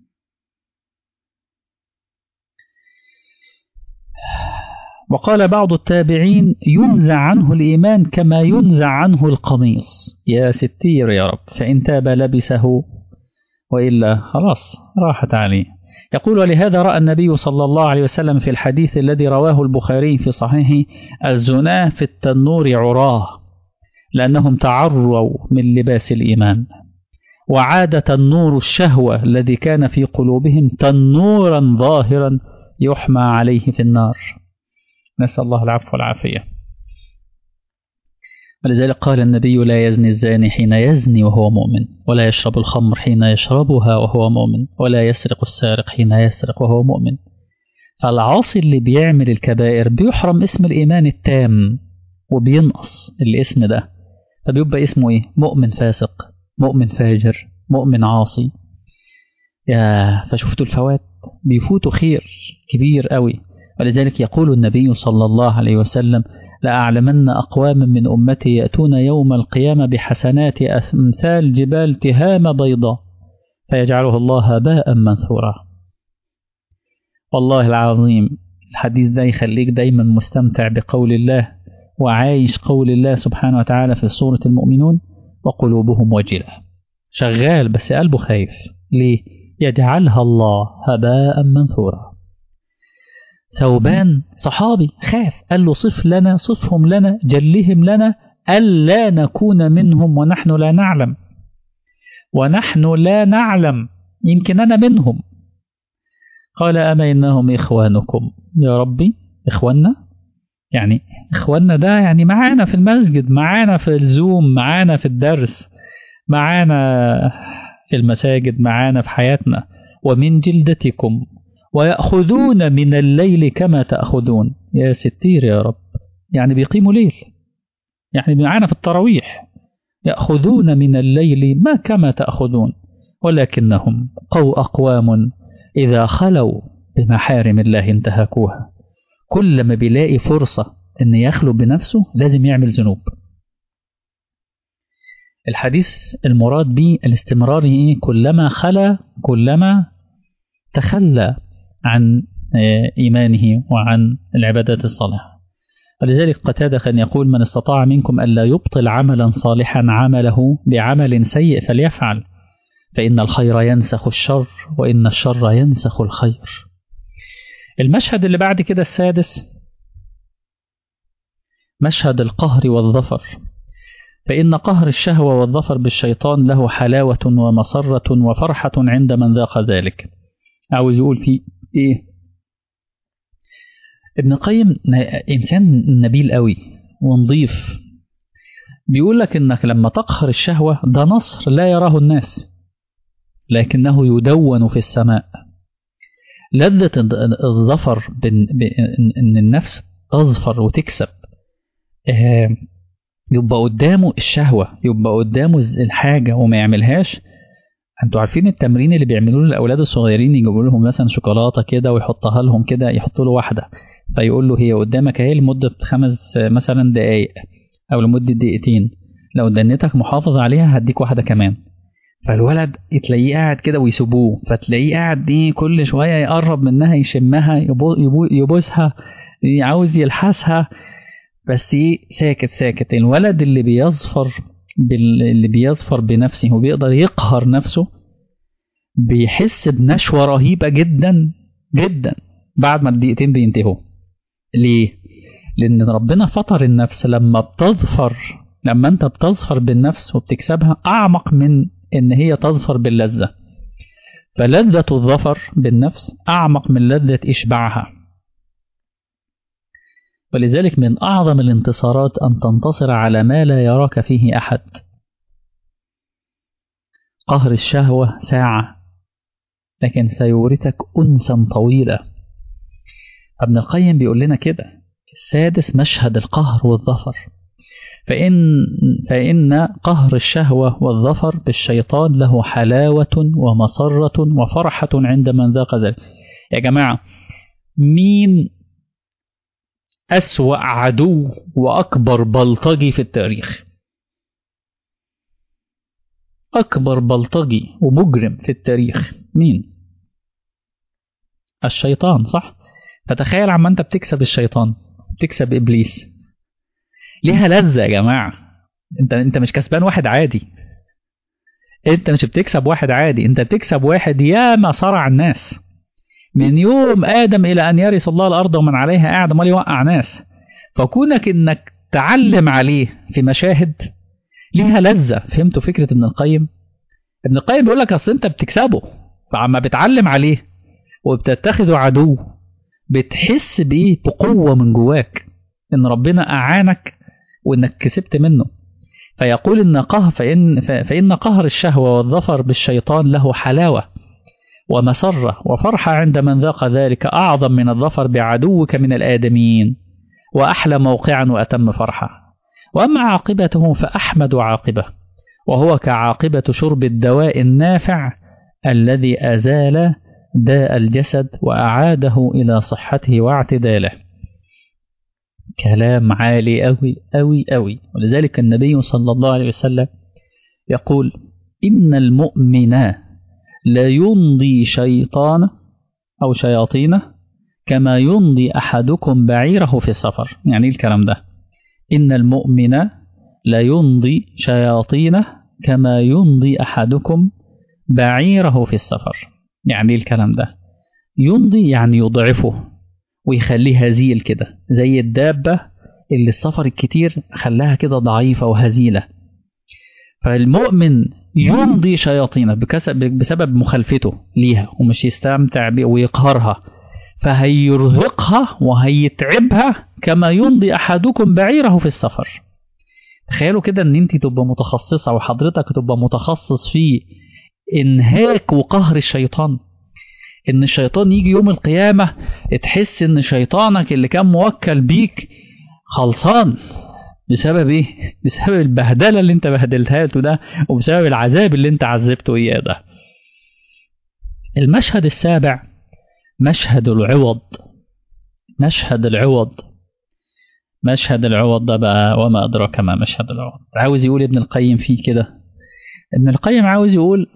وقال بعض التابعين ينزع عنه الإيمان كما ينزع عنه القميص يا ستير يا رب فإن تاب لبسه وإلا خلاص راحت عليه يقول ولهذا رأى النبي صلى الله عليه وسلم في الحديث الذي رواه البخاري في صحيحه الزنا في التنور عراه لأنهم تعروا من لباس الإيمان وعاد تنور الشهوة الذي كان في قلوبهم تنورا ظاهرا يحمى عليه في النار نسأل الله العفو والعافية ولذلك قال النبي لا يزني الزاني حين يزني وهو مؤمن ولا يشرب الخمر حين يشربها وهو مؤمن ولا يسرق السارق حين يسرق وهو مؤمن فالعاصي اللي بيعمل الكبائر بيحرم اسم الإيمان التام وبينقص الاسم ده فبيبقى اسمه ايه مؤمن فاسق مؤمن فاجر مؤمن عاصي يا فشفتوا الفوات بيفوتوا خير كبير قوي ولذلك يقول النبي صلى الله عليه وسلم لأعلمن أقواما من أمتي يأتون يوم القيامة بحسنات أمثال جبال تهام بيضاء فيجعله الله هباء منثورا والله العظيم الحديث ده يخليك دايما مستمتع بقول الله وعايش قول الله سبحانه وتعالى في سورة المؤمنون وقلوبهم وجلة شغال بس قلبه خايف ليه؟ يجعلها الله هباء منثورا ثوبان صحابي خاف قال له صف لنا صفهم لنا جلهم لنا ألا نكون منهم ونحن لا نعلم ونحن لا نعلم يمكن أنا منهم قال أما إنهم إخوانكم يا ربي إخواننا يعني إخواننا ده يعني معانا في المسجد معانا في الزوم معانا في الدرس معانا في المساجد معانا في حياتنا ومن جلدتكم ويأخذون من الليل كما تأخذون يا ستير يا رب يعني بيقيموا ليل يعني معانا في التراويح يأخذون من الليل ما كما تأخذون ولكنهم قو أقوام إذا خلوا بمحارم الله انتهكوها كل ما بيلاقي فرصة أن يخلو بنفسه لازم يعمل ذنوب الحديث المراد به الاستمرار إيه؟ كلما خلا كلما تخلى عن إيمانه وعن العبادات الصالحة ولذلك قتادة كان يقول من استطاع منكم ألا يبطل عملا صالحا عمله بعمل سيء فليفعل فإن الخير ينسخ الشر وإن الشر ينسخ الخير المشهد اللي بعد كده السادس مشهد القهر والظفر فإن قهر الشهوة والظفر بالشيطان له حلاوة ومسرة وفرحة عند من ذاق ذلك عاوز يقول فيه إيه ابن قيم إنسان نبيل قوي ونظيف بيقول لك إنك لما تقهر الشهوة ده نصر لا يراه الناس لكنه يدون في السماء لذة الظفر بإن النفس تظفر وتكسب يبقى قدامه الشهوة يبقى قدامه الحاجة وما يعملهاش انتوا عارفين التمرين اللي بيعملوه للاولاد الصغيرين يجيبوا لهم مثلا شوكولاته كده ويحطها لهم كده يحطوا له واحده فيقول له هي قدامك اهي لمده خمس مثلا دقائق او لمده دقيقتين لو دنيتك محافظ عليها هديك واحده كمان فالولد تلاقيه قاعد كده ويسيبوه فتلاقيه قاعد ايه كل شويه يقرب منها يشمها يبوسها عاوز يلحسها بس ايه ساكت ساكت الولد اللي بيظفر اللي بيظفر بنفسه وبيقدر يقهر نفسه بيحس بنشوة رهيبة جدا جدا بعد ما الدقيقتين بينتهوا ليه؟ لأن ربنا فطر النفس لما بتظفر لما أنت بتظفر بالنفس وبتكسبها أعمق من إن هي تظفر باللذة فلذة الظفر بالنفس أعمق من لذة إشباعها ولذلك من أعظم الانتصارات أن تنتصر على ما لا يراك فيه أحد قهر الشهوة ساعة لكن سيورثك أنسا طويلة ابن القيم بيقول لنا كده السادس مشهد القهر والظفر فإن, فإن قهر الشهوة والظفر بالشيطان له حلاوة ومسرة وفرحة عند من ذاق ذلك يا جماعة مين أسوأ عدو وأكبر بلطجي في التاريخ أكبر بلطجي ومجرم في التاريخ مين؟ الشيطان صح؟ فتخيل عما أنت بتكسب الشيطان بتكسب إبليس ليها لذة يا جماعة أنت أنت مش كسبان واحد عادي انت مش بتكسب واحد عادي انت بتكسب واحد ياما صرع الناس من يوم ادم الى ان يرث الله الارض ومن عليها قاعد امال يوقع ناس فكونك انك تعلم عليه في مشاهد ليها لذة فهمتوا فكرة ابن القيم ابن القيم بيقول لك اصل انت بتكسبه فعما بتعلم عليه وبتتخذه عدو بتحس بايه بقوة من جواك ان ربنا اعانك وانك كسبت منه فيقول ان قهر فإن, فإن قهر الشهوة والظفر بالشيطان له حلاوة ومسرة وفرحة عند من ذاق ذلك أعظم من الظفر بعدوك من الآدميين وأحلى موقعا وأتم فرحة وأما عاقبته فأحمد عاقبة وهو كعاقبة شرب الدواء النافع الذي أزال داء الجسد وأعاده إلى صحته واعتداله كلام عالي أوي أوي أوي ولذلك النبي صلى الله عليه وسلم يقول إن المؤمن لا يمضي شيطان أو شياطين كما يمضي أحدكم بعيره في السفر يعني الكلام ده إن المؤمن لا يمضي شياطين كما يمضي أحدكم بعيره في السفر يعني الكلام ده يمضي يعني يضعفه ويخليه هزيل كده زي الدابة اللي السفر الكتير خلاها كده ضعيفة وهزيلة فالمؤمن يمضي شياطينه بسبب مخالفته ليها ومش يستمتع بيه ويقهرها فهيرهقها وهيتعبها كما يمضي أحدكم بعيره في السفر تخيلوا كده ان انت تبقى متخصصة وحضرتك تبقى متخصص في انهاك وقهر الشيطان ان الشيطان يجي يوم القيامة تحس ان شيطانك اللي كان موكل بيك خلصان بسبب ايه بسبب البهدله اللي انت بهدلتها له ده وبسبب العذاب اللي انت عذبته اياه ده المشهد السابع مشهد العوض مشهد العوض مشهد العوض ده بقى وما أدراك ما مشهد العوض عاوز يقول ابن القيم فيه كده ابن القيم عاوز يقول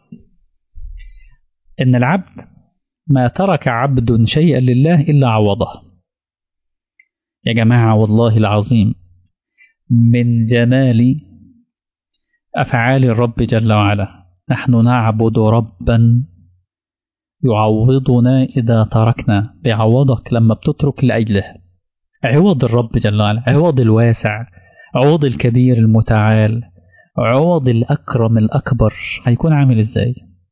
إن العبد ما ترك عبد شيئا لله إلا عوضه يا جماعة والله العظيم من جمال أفعال الرب جل وعلا نحن نعبد ربا يعوضنا إذا تركنا بيعوضك لما بتترك لأجله عوض الرب جل وعلا عوض الواسع عوض الكبير المتعال عوض الأكرم الأكبر هيكون عامل إزاي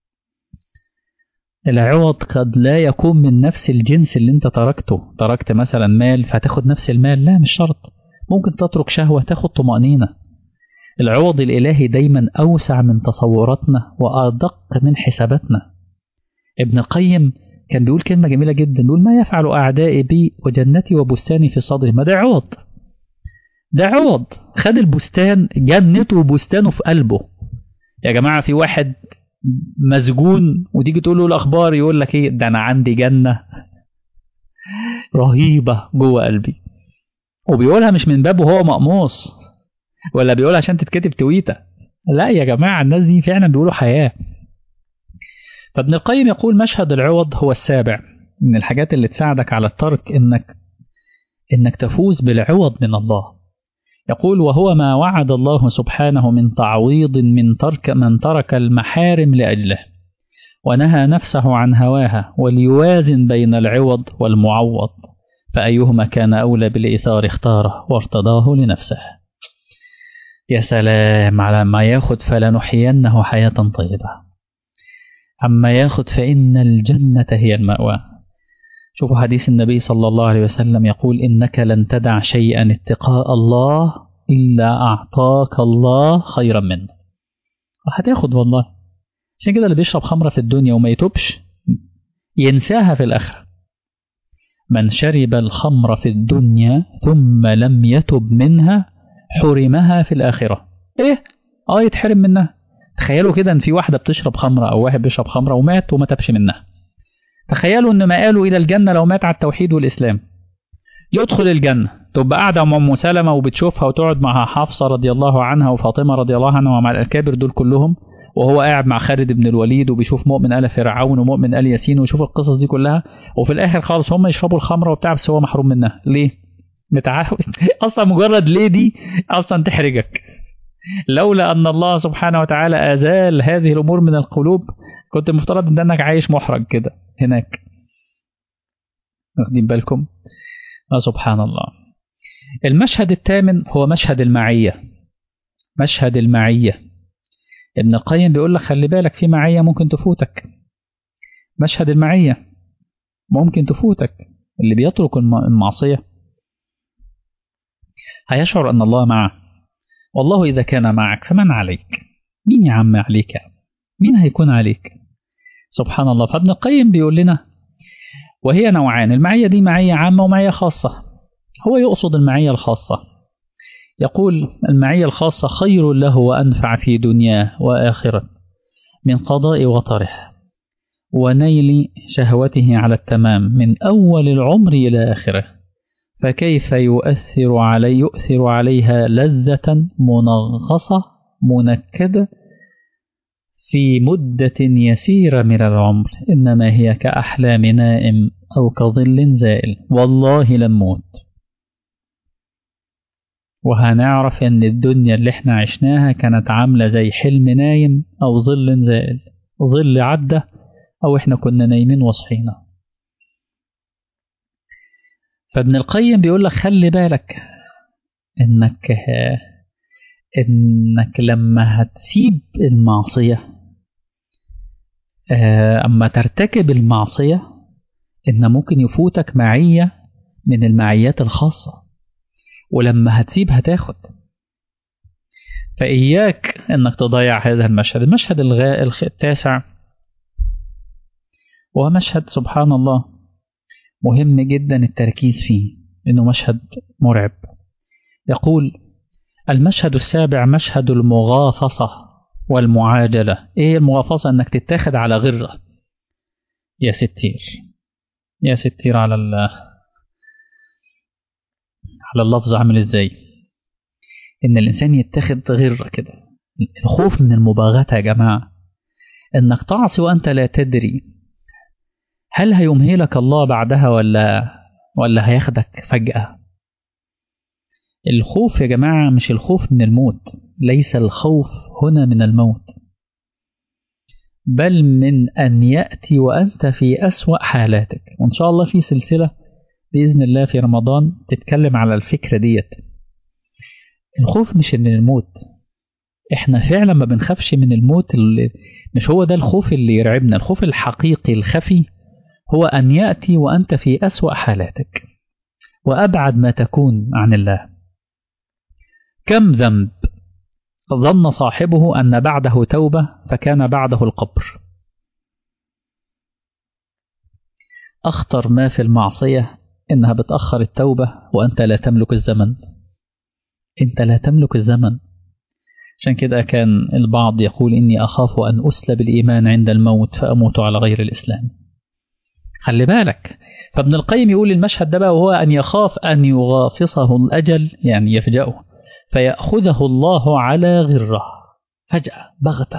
العوض قد لا يكون من نفس الجنس اللي انت تركته تركت مثلا مال فتاخد نفس المال لا مش شرط ممكن تترك شهوة تاخد طمأنينة العوض الإلهي دايما أوسع من تصوراتنا وأدق من حساباتنا ابن القيم كان بيقول كلمة جميلة جدا بيقول ما يفعل أعدائي بي وجنتي وبستاني في صدري ما ده عوض ده عوض خد البستان جنته وبستانه في قلبه يا جماعة في واحد مسجون وتيجي تقول له الأخبار يقول لك إيه ده أنا عندي جنة رهيبة جوه قلبي وبيقولها مش من باب وهو مقموص ولا بيقولها عشان تتكتب تويته لا يا جماعة الناس دي فعلا بيقولوا حياة فابن القيم يقول مشهد العوض هو السابع من الحاجات اللي تساعدك على الترك انك انك تفوز بالعوض من الله يقول وهو ما وعد الله سبحانه من تعويض من ترك من ترك المحارم لأجله ونهى نفسه عن هواها وليوازن بين العوض والمعوض فأيهما كان أولى بالإيثار اختاره وارتضاه لنفسه يا سلام على ما ياخد فلنحيينه حياة طيبة أما ياخد فإن الجنة هي المأوى شوفوا حديث النبي صلى الله عليه وسلم يقول إنك لن تدع شيئا اتقاء الله إلا أعطاك الله خيرا منه هتاخد والله عشان كده اللي بيشرب خمرة في الدنيا وما يتوبش ينساها في الآخرة من شرب الخمر في الدنيا ثم لم يتب منها حرمها في الآخرة إيه؟ آه يتحرم منها تخيلوا كده إن في واحدة بتشرب خمرة أو واحد بيشرب خمرة ومات وما تبش منها تخيلوا إن مقاله إلى الجنة لو مات على التوحيد والإسلام يدخل الجنة تبقى قاعدة مع أم سلمة وبتشوفها وتقعد مع حفصة رضي الله عنها وفاطمة رضي الله عنها ومع الأكابر دول كلهم وهو قاعد مع خالد بن الوليد وبيشوف مؤمن آل فرعون ومؤمن آل ياسين ويشوف القصص دي كلها وفي الآخر خالص هم يشربوا الخمرة وبتاع بس هو محروم منها ليه؟ متعود اصلا مجرد ليه دي اصلا تحرجك لولا أن الله سبحانه وتعالى أزال هذه الأمور من القلوب كنت المفترض أنك عايش محرج كده هناك واخدين بالكم آه سبحان الله المشهد الثامن هو مشهد المعية مشهد المعية ابن القيم بيقول لك خلي بالك في معية ممكن تفوتك مشهد المعية ممكن تفوتك اللي بيترك المعصية هيشعر أن الله معه والله إذا كان معك فمن عليك مين يا عم عليك مين هيكون عليك سبحان الله فابن القيم بيقول لنا وهي نوعان المعية دي معية عامة ومعية خاصة هو يقصد المعية الخاصة يقول المعية الخاصة خير له وأنفع في دنياه وآخرة من قضاء وطره ونيل شهوته على التمام من أول العمر إلى آخره فكيف يؤثر علي يؤثر عليها لذة منغصة منكدة في مدة يسيرة من العمر إنما هي كأحلام نائم أو كظل زائل والله لنموت وهنعرف إن الدنيا اللي احنا عشناها كانت عاملة زي حلم نايم أو ظل زائل ظل عدى أو احنا كنا نايمين وصحينا فابن القيم بيقول لك خلي بالك إنك إنك لما هتسيب المعصية أما ترتكب المعصية إن ممكن يفوتك معية من المعيات الخاصة ولما هتسيب هتاخد فإياك إنك تضيع هذا المشهد المشهد الغاء التاسع وهو مشهد سبحان الله مهم جدا التركيز فيه إنه مشهد مرعب يقول المشهد السابع مشهد المغافصة والمعاجلة إيه المغافصة إنك تتاخد على غرة يا ستير يا ستير على على اللفظ عامل إزاي إن الإنسان يتاخد غرة كده الخوف من المباغتة يا جماعة إنك تعصي وأنت لا تدري هل هيمهلك الله بعدها ولا ولا هياخدك فجأة الخوف يا جماعة مش الخوف من الموت ليس الخوف هنا من الموت بل من أن يأتي وأنت في أسوأ حالاتك وإن شاء الله في سلسلة بإذن الله في رمضان تتكلم على الفكرة ديت الخوف مش من الموت احنا فعلا ما بنخافش من الموت اللي مش هو ده الخوف اللي يرعبنا الخوف الحقيقي الخفي هو أن يأتي وأنت في أسوأ حالاتك وأبعد ما تكون عن الله كم ذنب ظن صاحبه أن بعده توبة فكان بعده القبر أخطر ما في المعصية إنها بتأخر التوبة وأنت لا تملك الزمن أنت لا تملك الزمن عشان كده كان البعض يقول إني أخاف أن أسلب الإيمان عند الموت فأموت على غير الإسلام خلي بالك فابن القيم يقول المشهد ده بقى وهو أن يخاف أن يغافصه الأجل يعني يفجأه فيأخذه الله على غره فجأة بغتة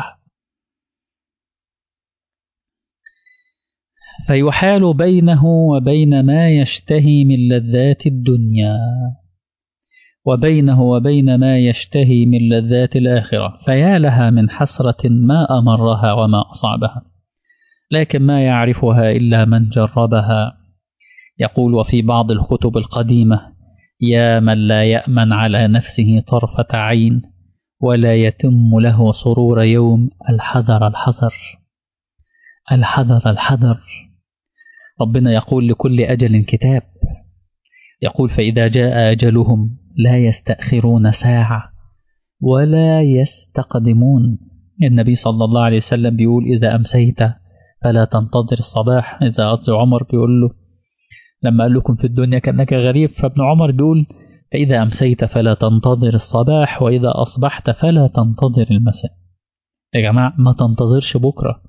فيحال بينه وبين ما يشتهي من لذات الدنيا وبينه وبين ما يشتهي من لذات الآخرة فيا لها من حسرة ما أمرها وما أصعبها لكن ما يعرفها إلا من جربها يقول وفي بعض الكتب القديمة يا من لا يأمن على نفسه طرفة عين ولا يتم له سرور يوم الحذر الحذر الحذر الحذر ربنا يقول لكل أجل كتاب يقول فإذا جاء أجلهم لا يستأخرون ساعة ولا يستقدمون النبي صلى الله عليه وسلم بيقول إذا أمسيت فلا تنتظر الصباح إذا قصد عمر بيقول له لما قال لكم في الدنيا كأنك غريب فابن عمر بيقول فإذا أمسيت فلا تنتظر الصباح وإذا أصبحت فلا تنتظر المساء يا جماعة ما تنتظرش بكرة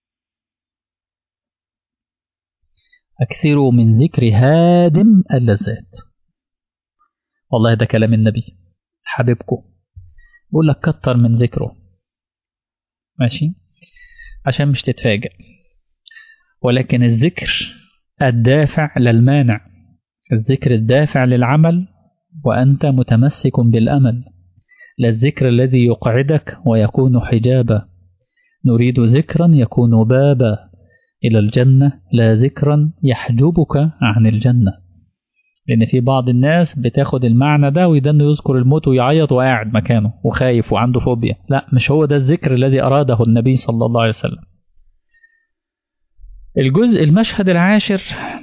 أكثروا من ذكر هادم اللذات والله ده كلام النبي حبيبكم بيقول لك كتر من ذكره ماشي عشان مش تتفاجئ ولكن الذكر الدافع للمانع الذكر الدافع للعمل وأنت متمسك بالأمل لا الذكر الذي يقعدك ويكون حجابا نريد ذكرا يكون بابا إلى الجنة لا ذكرا يحجبك عن الجنة لأن في بعض الناس بتاخد المعنى ده ويدن يذكر الموت ويعيط وقاعد مكانه وخايف وعنده فوبيا لا مش هو ده الذكر الذي أراده النبي صلى الله عليه وسلم الجزء المشهد العاشر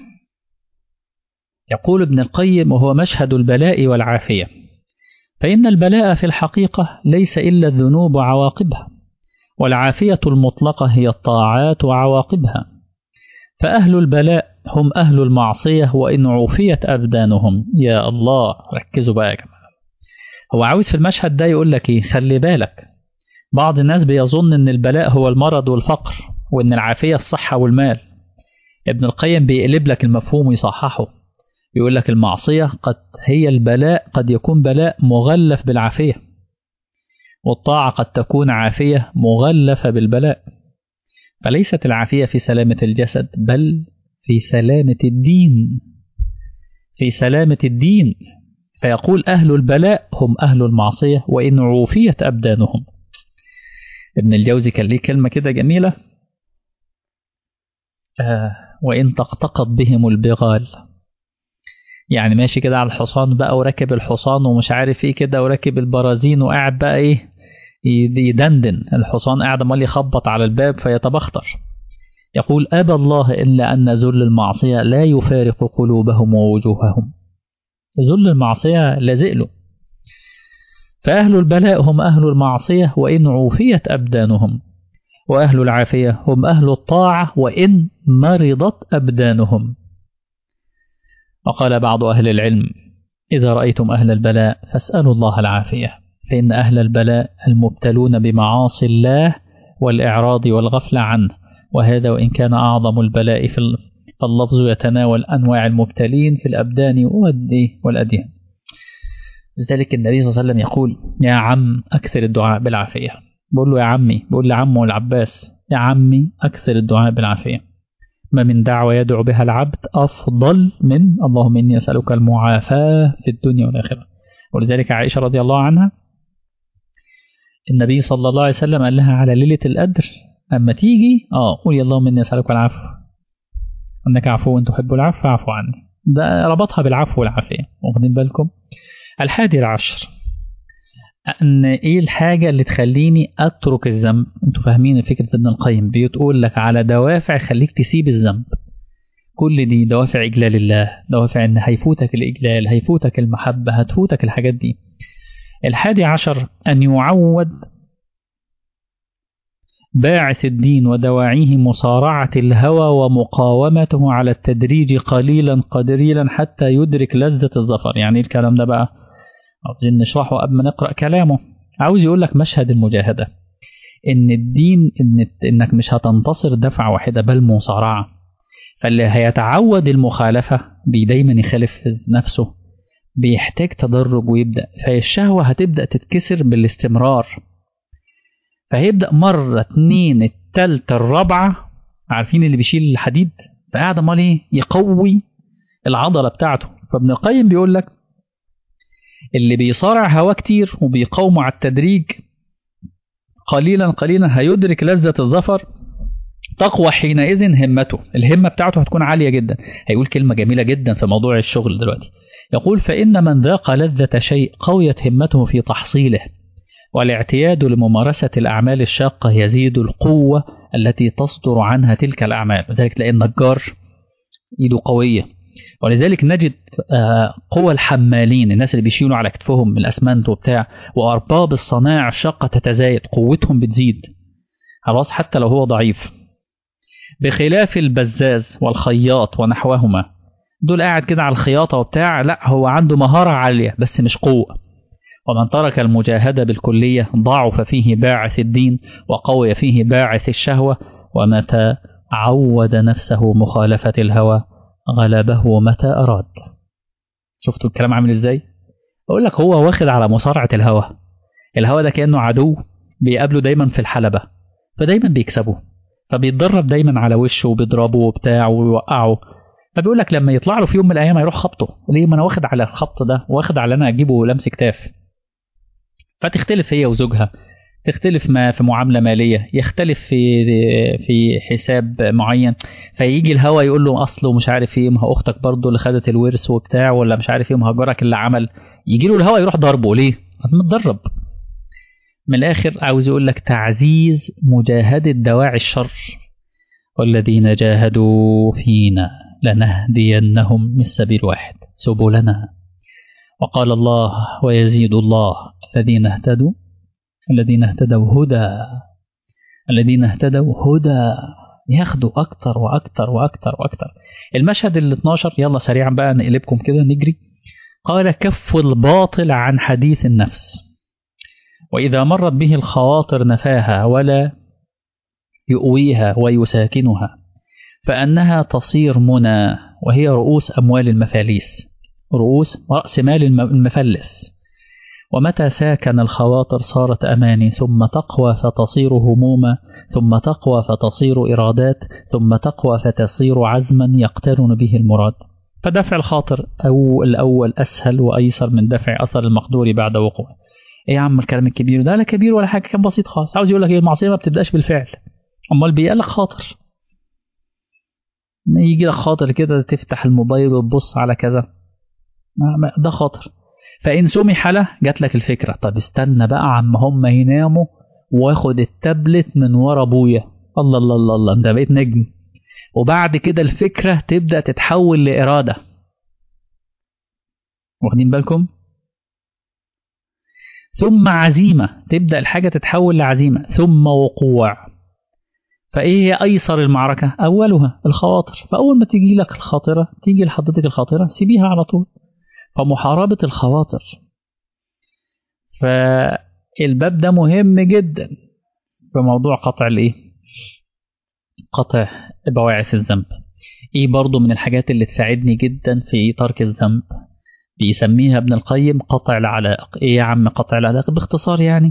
يقول ابن القيم وهو مشهد البلاء والعافية فإن البلاء في الحقيقة ليس إلا الذنوب وعواقبها والعافية المطلقة هي الطاعات وعواقبها فأهل البلاء هم أهل المعصية وإن عوفيت أبدانهم يا الله ركزوا بقى يا جماعة هو عاوز في المشهد ده يقول لك إيه خلي بالك بعض الناس بيظن إن البلاء هو المرض والفقر وإن العافية الصحة والمال ابن القيم بيقلب لك المفهوم ويصححه يقول لك المعصية قد هي البلاء قد يكون بلاء مغلف بالعافية والطاعة قد تكون عافية مغلفة بالبلاء فليست العافية في سلامة الجسد بل في سلامة الدين في سلامة الدين فيقول أهل البلاء هم أهل المعصية وإن عوفيت أبدانهم ابن الجوزي كان ليه كلمة كده جميلة آه وإن تقتقط بهم البغال يعني ماشي كده على الحصان بقى وراكب الحصان ومش عارف ايه كده وراكب البرازين وقاعد بقى ايه يدندن الحصان قاعد عمال يخبط على الباب فيتبختر يقول أبى الله إلا أن ذل المعصية لا يفارق قلوبهم ووجوههم ذل المعصية لازق له فأهل البلاء هم أهل المعصية وإن عوفيت أبدانهم وأهل العافية هم أهل الطاعة وإن مرضت أبدانهم وقال بعض أهل العلم إذا رأيتم أهل البلاء فاسألوا الله العافية فإن أهل البلاء المبتلون بمعاصي الله والإعراض والغفلة عنه وهذا وإن كان أعظم البلاء في فاللفظ يتناول أنواع المبتلين في الأبدان والأديان لذلك النبي صلى الله عليه وسلم يقول يا عم أكثر الدعاء بالعافية بقول له يا عمي بقول لعمه العباس يا عمي أكثر الدعاء بالعافية ما من دعوة يدعو بها العبد أفضل من اللهم إني أسألك المعافاة في الدنيا والآخرة ولذلك عائشة رضي الله عنها النبي صلى الله عليه وسلم قال لها على ليلة القدر أما تيجي آه قولي اللهم إني أسألك العفو أنك عفو تحب العفو فاعفو عني ده ربطها بالعفو والعافية واخدين بالكم الحادي العشر ان ايه الحاجة اللي تخليني اترك الذنب انتوا فاهمين فكرة ابن القيم بيقول لك على دوافع خليك تسيب الذنب كل دي دوافع اجلال الله دوافع ان هيفوتك الاجلال هيفوتك المحبة هتفوتك الحاجات دي الحادي عشر ان يعود باعث الدين ودواعيه مصارعة الهوى ومقاومته على التدريج قليلا قليلا حتى يدرك لذة الظفر يعني الكلام ده بقى عاوزين نشرحه قبل ما نقرأ كلامه عاوز يقول لك مشهد المجاهدة إن الدين إن إنك مش هتنتصر دفعة واحدة بل مصارعة فاللي هيتعود المخالفة بي دايما يخالف نفسه بيحتاج تدرج ويبدأ فالشهوة هتبدأ تتكسر بالاستمرار فهيبدأ مرة اتنين التالتة الرابعة عارفين اللي بيشيل الحديد فقاعد امال ايه يقوي العضلة بتاعته فابن القيم بيقول لك اللي بيصارع هواه كتير وبيقاومه على التدريج قليلا قليلا هيدرك لذة الظفر تقوى حينئذ همته الهمة بتاعته هتكون عالية جدا هيقول كلمة جميلة جدا في موضوع الشغل دلوقتي يقول فإن من ذاق لذة شيء قويت همته في تحصيله والاعتياد لممارسة الأعمال الشاقة يزيد القوة التي تصدر عنها تلك الأعمال لذلك تلاقي النجار إيده قوية ولذلك نجد قوى الحمالين الناس اللي بيشيلوا على كتفهم من الأسمنت وبتاع وأرباب الصناعة الشاقة تتزايد قوتهم بتزيد خلاص حتى لو هو ضعيف بخلاف البزاز والخياط ونحوهما دول قاعد كده على الخياطة وبتاع لا هو عنده مهارة عالية بس مش قوة ومن ترك المجاهدة بالكلية ضعف فيه باعث الدين وقوي فيه باعث الشهوة ومتى عود نفسه مخالفة الهوى غلبه متى أراد شفتوا الكلام عامل ازاي أقول لك هو واخد على مصارعة الهوى الهوى ده كأنه عدو بيقابله دايما في الحلبة فدايما بيكسبه فبيتدرب دايما على وشه وبيضربه وبتاع ويوقعه فبيقول لك لما يطلع له في يوم من الايام هيروح خبطه ليه ما انا واخد على الخبط ده واخد على انا اجيبه لمس كتاف فتختلف هي وزوجها تختلف ما في معامله ماليه يختلف في في حساب معين فيجي الهوا يقول له اصله مش عارف ايه ما هو اختك برضه اللي خدت الورث وبتاع ولا مش عارف ايه ما هو جارك اللي عمل يجي له الهوا يروح ضربه ليه؟ متدرب من الاخر عاوز يقول لك تعزيز مجاهده دواعي الشر والذين جاهدوا فينا لنهدينهم من سبيل واحد سبلنا وقال الله ويزيد الله الذين اهتدوا الذين اهتدوا هدى الذين اهتدوا هدى ياخدوا أكتر وأكتر وأكتر وأكتر المشهد ال 12 يلا سريعا بقى نقلبكم كده نجري قال كف الباطل عن حديث النفس وإذا مرت به الخواطر نفاها ولا يؤويها ويساكنها فأنها تصير منى وهي رؤوس أموال المفاليس رؤوس رأس مال المفلس ومتى ساكن الخواطر صارت أماني ثم تقوى فتصير هموما ثم تقوى فتصير إرادات ثم تقوى فتصير عزما يقترن به المراد فدفع الخاطر أو الأول أسهل وأيسر من دفع أثر المقدور بعد وقوعه إيه يا عم الكلام الكبير ده لا كبير ولا حاجة كان بسيط خالص عاوز يقول لك إيه المعصية ما بتبدأش بالفعل أمال بيقال لك خاطر ما يجي لك خاطر كده تفتح الموبايل وتبص على كذا ده خاطر فإن سمح له جات لك الفكرة طب استنى بقى عما هم يناموا واخد التابلت من ورا ابويا الله الله الله الله انت بقيت نجم وبعد كده الفكرة تبدأ تتحول لإرادة واخدين بالكم ثم عزيمة تبدأ الحاجة تتحول لعزيمة ثم وقوع فإيه هي أيسر المعركة أولها الخواطر فأول ما تيجي لك الخاطرة تيجي لحضرتك الخاطرة سيبيها على طول فمحاربة الخواطر فالباب ده مهم جدا في موضوع قطع الايه قطع بواعث الذنب ايه برضو من الحاجات اللي تساعدني جدا في ترك الذنب بيسميها ابن القيم قطع العلائق ايه يا عم قطع العلائق باختصار يعني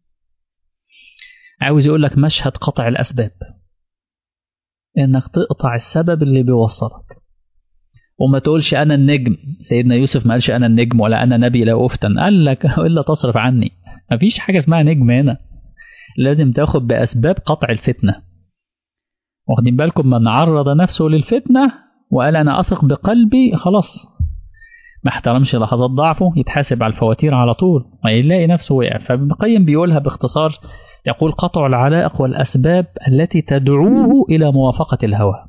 عاوز يقول لك مشهد قطع الاسباب انك تقطع السبب اللي بيوصلك وما تقولش انا النجم سيدنا يوسف ما قالش انا النجم ولا انا نبي لا افتن قال لك الا تصرف عني مفيش حاجه اسمها نجم هنا لازم تاخد باسباب قطع الفتنه واخدين بالكم من عرض نفسه للفتنه وقال انا اثق بقلبي خلاص ما احترمش لحظات ضعفه يتحاسب على الفواتير على طول ويلاقي نفسه وقع فابن القيم بيقولها باختصار يقول قطع العلائق والاسباب التي تدعوه الى موافقه الهوى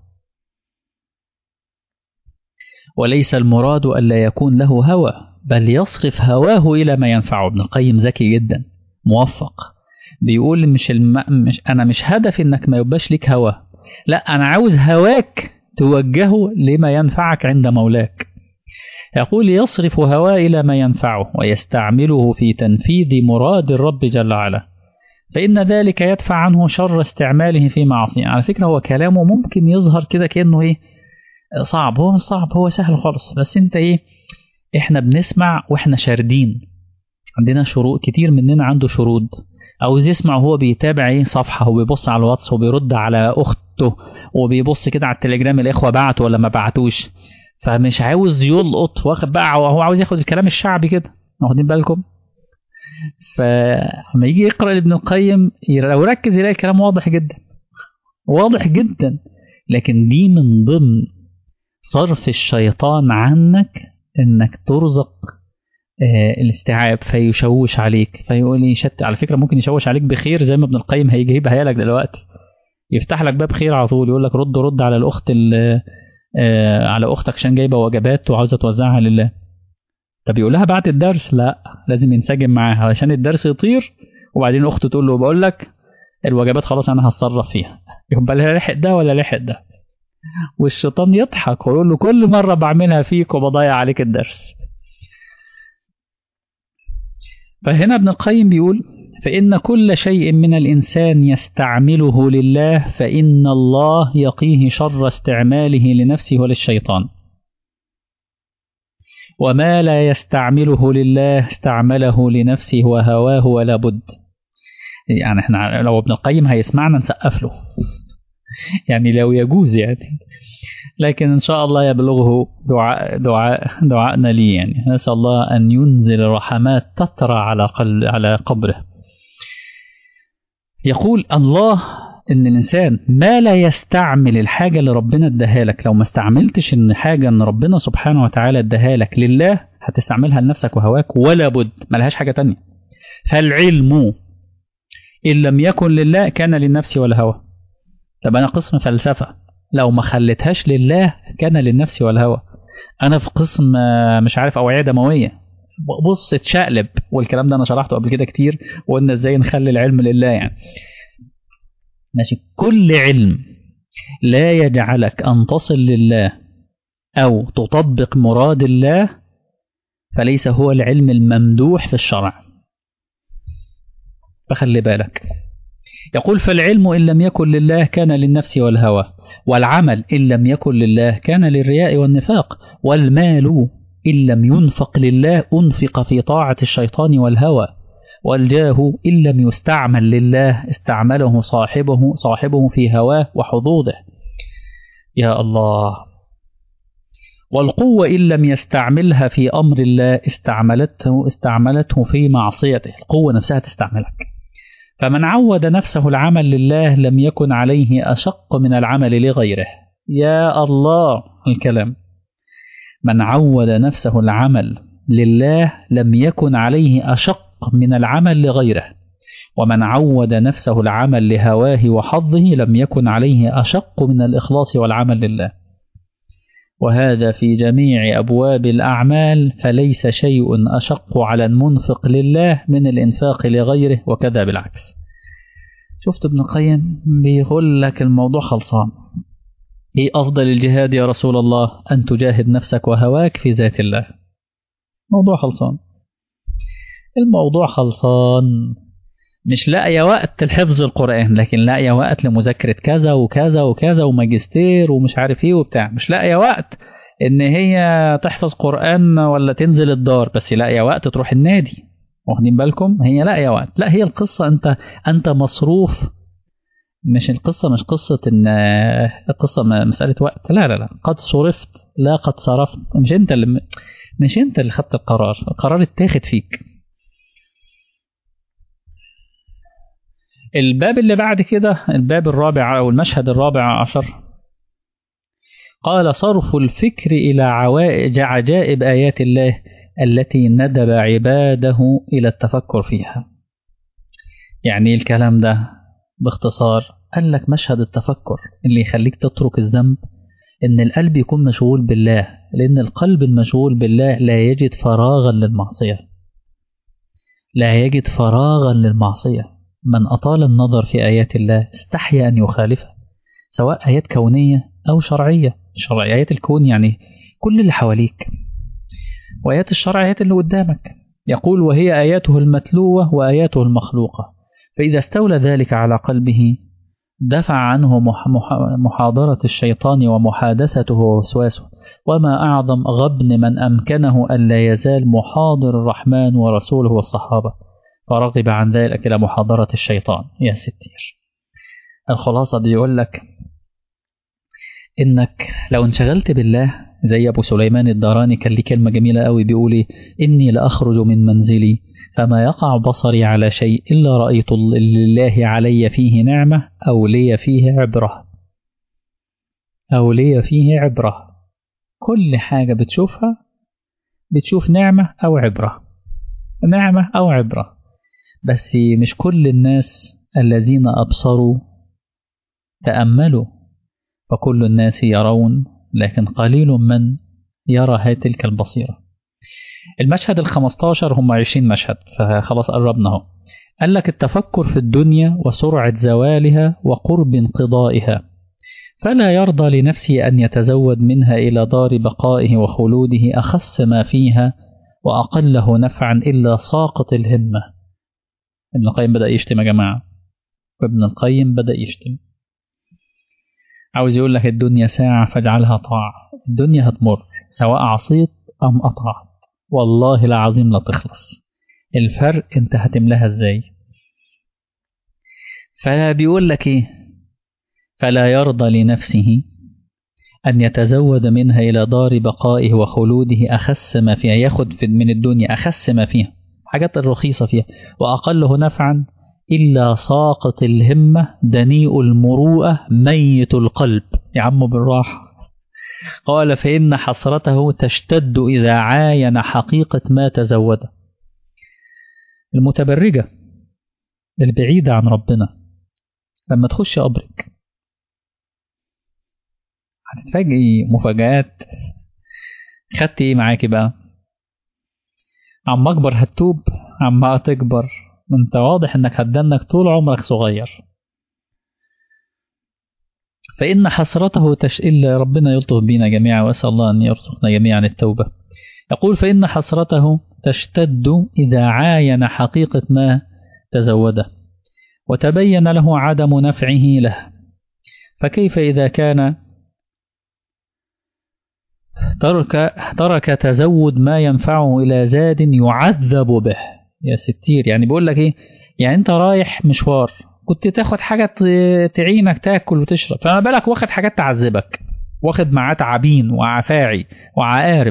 وليس المراد ألا يكون له هوى بل يصرف هواه إلى ما ينفعه ابن القيم ذكي جدا موفق بيقول مش, الم... مش أنا مش هدفي إنك ما يبقاش ليك هوى لا أنا عاوز هواك توجهه لما ينفعك عند مولاك يقول يصرف هواه إلى ما ينفعه ويستعمله في تنفيذ مراد الرب جل وعلا فإن ذلك يدفع عنه شر استعماله في معصية على فكرة هو كلامه ممكن يظهر كده كأنه إيه صعب هو مش صعب هو سهل خالص بس انت ايه احنا بنسمع واحنا شاردين عندنا شروط كتير مننا عنده شرود عاوز يسمع وهو بيتابع ايه صفحه وبيبص على الواتس وبيرد على اخته وبيبص كده على التليجرام الاخوه بعتوا ولا ما بعتوش فمش عاوز يلقط واخد بقى هو عاوز ياخد الكلام الشعبي كده واخدين بالكم فلما يجي يقرا ابن القيم لو ركز يلاقي الكلام واضح جدا واضح جدا لكن دي من ضمن صرف الشيطان عنك انك ترزق آه الاستيعاب فيشوش عليك فيقول لي شت على فكره ممكن يشوش عليك بخير زي ما ابن القيم هيجيبها لك دلوقتي يفتح لك باب خير على طول يقول لك رد رد على الاخت آه على اختك عشان جايبه وجبات وعاوزه توزعها لله طب يقول لها بعد الدرس لا لازم ينسجم معاها علشان الدرس يطير وبعدين اخته تقول له بقول لك الوجبات خلاص انا هتصرف فيها يبقى لا لحق ده ولا لحق ده والشيطان يضحك ويقول له كل مرة بعملها فيك وبضيع عليك الدرس فهنا ابن القيم بيقول فإن كل شيء من الإنسان يستعمله لله فإن الله يقيه شر استعماله لنفسه وللشيطان وما لا يستعمله لله استعمله لنفسه وهواه ولا بد يعني احنا لو ابن القيم هيسمعنا نسقف له يعني لو يجوز يعني لكن إن شاء الله يبلغه دعاء دعاء دعائنا لي يعني نسأل الله أن ينزل رحمات تترى على قل على قبره يقول الله ان الانسان ما لا يستعمل الحاجه اللي ربنا اداها لك لو ما استعملتش ان حاجه ان ربنا سبحانه وتعالى اداها لك لله هتستعملها لنفسك وهواك ولا بد ملهاش حاجه تانية فالعلم ان لم يكن لله كان للنفس والهوى طب انا قسم فلسفه لو ما خليتهاش لله كان للنفس والهوى انا في قسم مش عارف اوعيه دمويه بص اتشقلب والكلام ده انا شرحته قبل كده كتير وقلنا ازاي نخلي العلم لله يعني ماشي كل علم لا يجعلك ان تصل لله او تطبق مراد الله فليس هو العلم الممدوح في الشرع فخلي بالك يقول فالعلم ان لم يكن لله كان للنفس والهوى والعمل ان لم يكن لله كان للرياء والنفاق والمال إن لم ينفق لله أنفق في طاعة الشيطان والهوى والجاه إن لم يستعمل لله استعمله صاحبه صاحبه في هواه وحظوظه يا الله والقوة إن لم يستعملها في أمر الله استعملته استعملته في معصيته القوة نفسها تستعملك فمن عود نفسه العمل لله لم يكن عليه أشق من العمل لغيره يا الله الكلام من عود نفسه العمل لله لم يكن عليه أشق من العمل لغيره ومن عود نفسه العمل لهواه وحظه لم يكن عليه أشق من الإخلاص والعمل لله وهذا في جميع أبواب الأعمال فليس شيء أشق على المنفق لله من الإنفاق لغيره وكذا بالعكس شفت ابن القيم بيقول لك الموضوع خلصان ايه افضل الجهاد يا رسول الله ان تجاهد نفسك وهواك في ذات الله موضوع خلصان الموضوع خلصان مش لاقيه وقت لحفظ القران لكن لاقيه وقت لمذاكره كذا وكذا وكذا وماجستير ومش عارف ايه وبتاع مش لاقيه وقت ان هي تحفظ قران ولا تنزل الدار بس لاقيه وقت تروح النادي واخدين بالكم هي لاقيه وقت لا هي القصه انت انت مصروف مش القصة مش قصة إن القصة مسألة وقت لا لا لا قد صرفت لا قد صرفت مش أنت اللي مش أنت اللي خدت القرار القرار اتاخد فيك الباب اللي بعد كده الباب الرابع أو المشهد الرابع عشر قال صرف الفكر إلى عوائج عجائب آيات الله التي ندب عباده إلى التفكر فيها يعني الكلام ده باختصار قال لك مشهد التفكر اللي يخليك تترك الذنب ان القلب يكون مشغول بالله لان القلب المشغول بالله لا يجد فراغا للمعصيه لا يجد فراغا للمعصيه من اطال النظر في ايات الله استحيا ان يخالفها سواء ايات كونيه او شرعيه شرع ايات الكون يعني كل اللي حواليك وايات الشرع ايات اللي قدامك يقول وهي اياته المتلوه واياته المخلوقه فإذا استولى ذلك على قلبه دفع عنه محاضرة الشيطان ومحادثته ووسواسه وما أعظم غبن من أمكنه أن لا يزال محاضر الرحمن ورسوله والصحابة فرغب عن ذلك إلى محاضرة الشيطان يا ستير الخلاصة بيقول لك إنك لو انشغلت بالله زي أبو سليمان الداراني كان ليه كلمة جميلة قوي بيقول إيه إني لأخرج من منزلي فما يقع بصري على شيء إلا رأيت لله علي فيه نعمة أو لي فيه عبرة أو لي فيه عبرة كل حاجة بتشوفها بتشوف نعمة أو عبرة نعمة أو عبرة بس مش كل الناس الذين أبصروا تأملوا فكل الناس يرون لكن قليل من يرى تلك البصيرة المشهد الخمستاشر هم عشرين مشهد فخلاص قربنا اهو قال لك التفكر في الدنيا وسرعة زوالها وقرب انقضائها فلا يرضى لنفسه أن يتزود منها إلى دار بقائه وخلوده أخس ما فيها وأقله نفعا إلا ساقط الهمة ابن القيم بدأ يشتم يا جماعة وابن القيم بدأ يشتم عاوز يقول لك الدنيا ساعة فاجعلها طاعة الدنيا هتمر سواء عصيت أم أطعت والله العظيم لا تخلص الفرق انت هتملاها ازاي فبيقول لك ايه فلا يرضى لنفسه أن يتزود منها إلى دار بقائه وخلوده أخس ما فيها ياخد من الدنيا أخس ما فيها حاجات الرخيصة فيها وأقله نفعا إلا ساقط الهمة دنيء المروءة ميت القلب يا عم بالراحة قال فإن حسرته تشتد إذا عاين حقيقة ما تزود المتبرجة البعيدة عن ربنا لما تخش قبرك هتتفاجئي مفاجآت خدت ايه معاكي بقى عم اكبر هتوب عم تكبر انت واضح انك هتدنك طول عمرك صغير فإن حسرته تش إلا ربنا يلطف بنا جميعا وأسأل الله أن يرزقنا جميعا التوبة يقول فإن حسرته تشتد إذا عاين حقيقة ما تزوده وتبين له عدم نفعه له فكيف إذا كان ترك, ترك تزود ما ينفعه إلى زاد يعذب به يا ستير يعني بيقول لك إيه يعني أنت رايح مشوار كنت تاخد حاجة تعينك تاكل وتشرب فما بالك واخد حاجات تعذبك واخد معاه تعابين وعفاعي وعقارب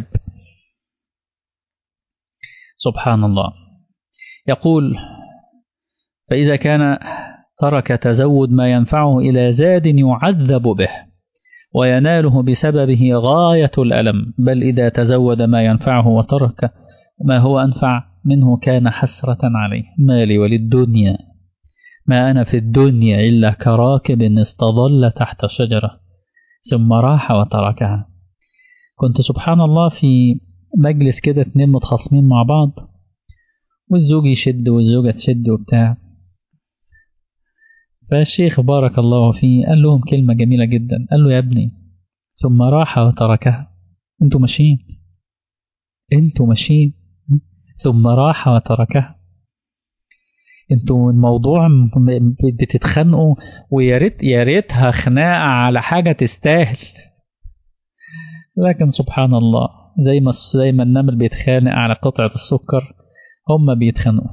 سبحان الله يقول فإذا كان ترك تزود ما ينفعه إلى زاد يعذب به ويناله بسببه غاية الألم بل إذا تزود ما ينفعه وترك ما هو أنفع منه كان حسرة عليه مالي وللدنيا ما أنا في الدنيا إلا كراكب استظل تحت شجرة ثم راح وتركها كنت سبحان الله في مجلس كده اتنين متخاصمين مع بعض والزوج يشد والزوجة تشد وبتاع فالشيخ بارك الله فيه قال لهم كلمة جميلة جدا قال له يا ابني ثم راح وتركها انتوا ماشيين انتوا ماشيين ثم راح وتركها انتوا الموضوع بتتخانقوا ويا ريت يا ريتها خناقه على حاجه تستاهل لكن سبحان الله زي ما زي ما النمل بيتخانق على قطعه السكر هم بيتخانقوا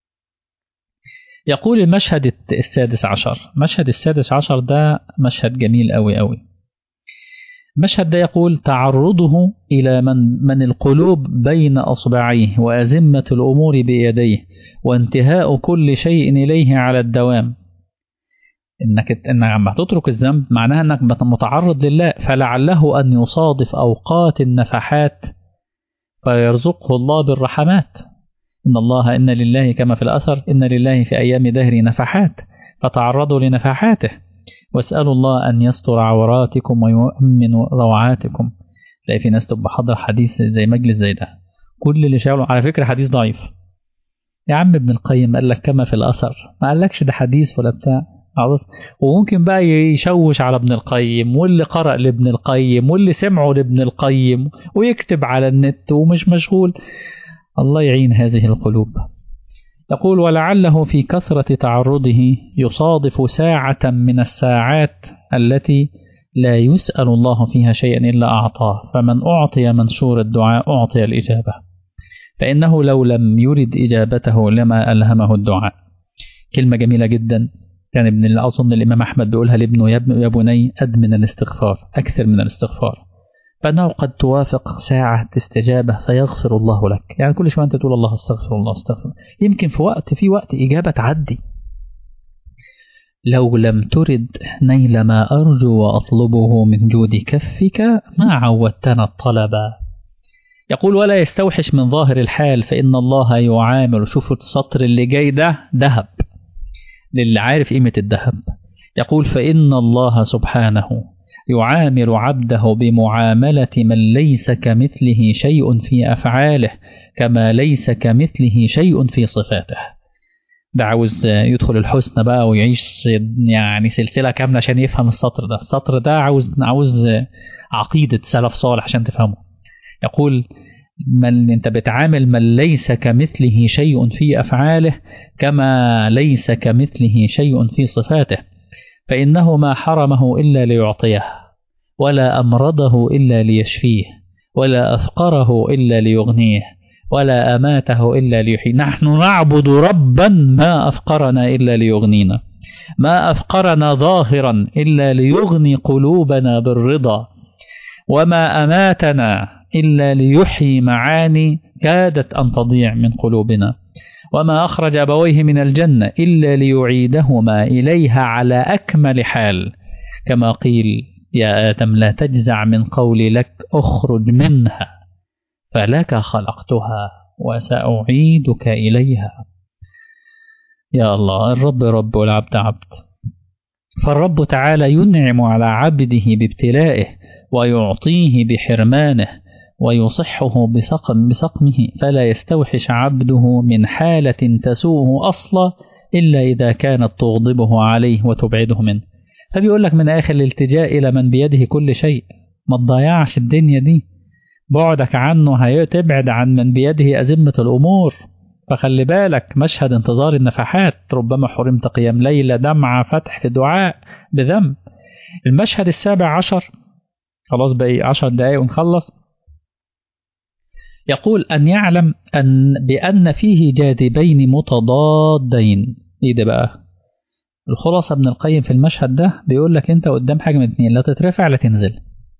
يقول المشهد السادس عشر مشهد السادس عشر ده مشهد جميل أوي أوي المشهد ده يقول تعرضه إلى من, من القلوب بين أصبعيه وأزمة الأمور بيديه وانتهاء كل شيء إليه على الدوام إنك إنك عم تترك الذنب معناها إنك متعرض لله فلعله أن يصادف أوقات النفحات فيرزقه الله بالرحمات إن الله إن لله كما في الأثر إن لله في أيام دهر نفحات فتعرضوا لنفحاته واسألوا الله أن يستر عوراتكم ويؤمن روعاتكم تلاقي في ناس تبقى حاضر حديث زي مجلس زي ده كل اللي شغله على فكرة حديث ضعيف يا عم ابن القيم قال لك كما في الأثر ما قالكش ده حديث ولا بتاع عرف وممكن بقى يشوش على ابن القيم واللي قرأ لابن القيم واللي سمعه لابن القيم ويكتب على النت ومش مشغول الله يعين هذه القلوب يقول ولعله في كثرة تعرضه يصادف ساعة من الساعات التي لا يسأل الله فيها شيئا إلا أعطاه فمن أعطي منشور الدعاء أعطي الإجابة فإنه لو لم يرد إجابته لما ألهمه الدعاء كلمة جميلة جدا كان ابن أظن الإمام أحمد بيقولها لابنه يا بني أدمن الاستغفار أكثر من الاستغفار فأنه قد توافق ساعة استجابة فيغفر الله لك يعني كل شوية أنت تقول الله استغفر الله استغفر يمكن في وقت في وقت إجابة تعدي لو لم ترد نيل ما أرجو وأطلبه من جود كفك ما عودتنا الطلب يقول ولا يستوحش من ظاهر الحال فإن الله يعامل شوفوا السطر اللي جاي ده ذهب للي عارف قيمة الذهب يقول فإن الله سبحانه يعامل عبده بمعاملة من ليس كمثله شيء في أفعاله كما ليس كمثله شيء في صفاته ده عاوز يدخل الحسن بقى ويعيش يعني سلسلة كاملة عشان يفهم السطر ده السطر ده عاوز عاوز عقيدة سلف صالح عشان تفهمه يقول من انت بتعامل من ليس كمثله شيء في أفعاله كما ليس كمثله شيء في صفاته فإنه ما حرمه إلا ليعطيه ولا أمرضه إلا ليشفيه ولا أفقره إلا ليغنيه ولا أماته إلا ليحيي نحن نعبد ربا ما أفقرنا إلا ليغنينا ما أفقرنا ظاهرا إلا ليغني قلوبنا بالرضا وما أماتنا إلا ليحيي معاني كادت أن تضيع من قلوبنا وما أخرج أبويه من الجنة إلا ليعيدهما إليها على أكمل حال كما قيل يا آدم لا تجزع من قولي لك أخرج منها فلك خلقتها وسأعيدك إليها يا الله الرب رب والعبد عبد فالرب تعالى ينعم على عبده بابتلائه ويعطيه بحرمانه ويصحه بسقم بسقمه فلا يستوحش عبده من حالة تسوءه أصلا إلا إذا كانت تغضبه عليه وتبعده منه فبيقول لك من آخر الالتجاء إلى من بيده كل شيء ما تضيعش الدنيا دي بعدك عنه هتبعد عن من بيده أزمة الأمور فخلي بالك مشهد انتظار النفحات ربما حرمت قيام ليلة دمعة فتح في دعاء بذنب المشهد السابع عشر خلاص بقى عشر دقايق ونخلص يقول أن يعلم أن بأن فيه جاذبين متضادين إيه ده بقى الخلاصة ابن القيم في المشهد ده بيقول لك أنت قدام حاجة من اتنين لا تترفع لا تنزل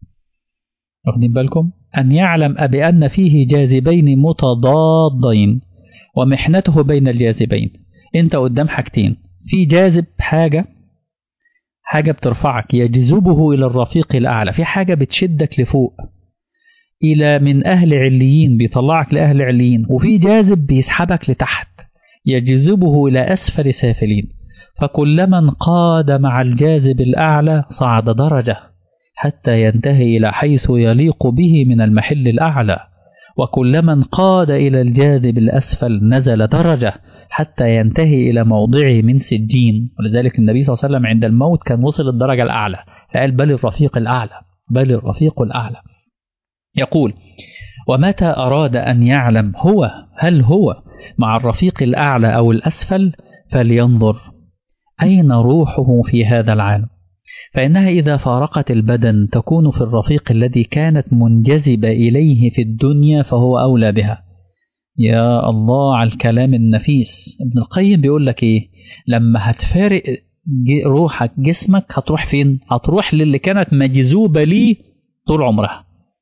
واخدين بالكم أن يعلم بأن فيه جاذبين متضادين ومحنته بين الجاذبين أنت قدام حاجتين في جاذب حاجة حاجة بترفعك يجذبه إلى الرفيق الأعلى في حاجة بتشدك لفوق إلى من أهل عليين بيطلعك لأهل عليين وفي جاذب بيسحبك لتحت يجذبه إلى أسفل سافلين فكلما انقاد مع الجاذب الأعلى صعد درجة حتى ينتهي إلى حيث يليق به من المحل الأعلى وكلما انقاد إلى الجاذب الأسفل نزل درجة حتى ينتهي إلى موضعه من سجين ولذلك النبي صلى الله عليه وسلم عند الموت كان وصل الدرجة الأعلى فقال بل الرفيق الأعلى بل الرفيق الأعلى يقول ومتى أراد أن يعلم هو هل هو مع الرفيق الأعلى أو الأسفل فلينظر أين روحه في هذا العالم فإنها إذا فارقت البدن تكون في الرفيق الذي كانت منجذبة إليه في الدنيا فهو أولى بها يا الله على الكلام النفيس ابن القيم بيقول لك إيه لما هتفارق روحك جسمك هتروح فين هتروح للي كانت مجذوبة ليه طول عمرها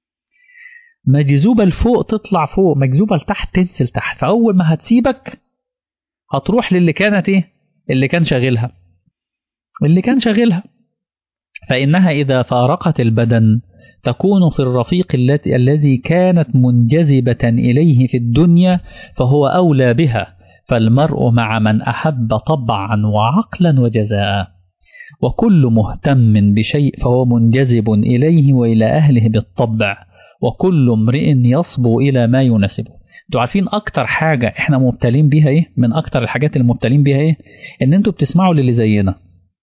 مجذوبة لفوق تطلع فوق مجذوبة لتحت تنزل تحت فأول ما هتسيبك هتروح للي كانت إيه اللي كان شاغلها اللي كان شاغلها فإنها إذا فارقت البدن تكون في الرفيق التي الذي كانت منجذبة إليه في الدنيا فهو أولى بها فالمرء مع من أحب طبعا وعقلا وجزاء وكل مهتم بشيء فهو منجذب إليه وإلى أهله بالطبع وكل امرئ يصبو إلى ما يناسبه انتوا عارفين اكتر حاجة احنا مبتلين بيها ايه من اكتر الحاجات اللي مبتلين بيها ايه ان انتوا بتسمعوا للي زينا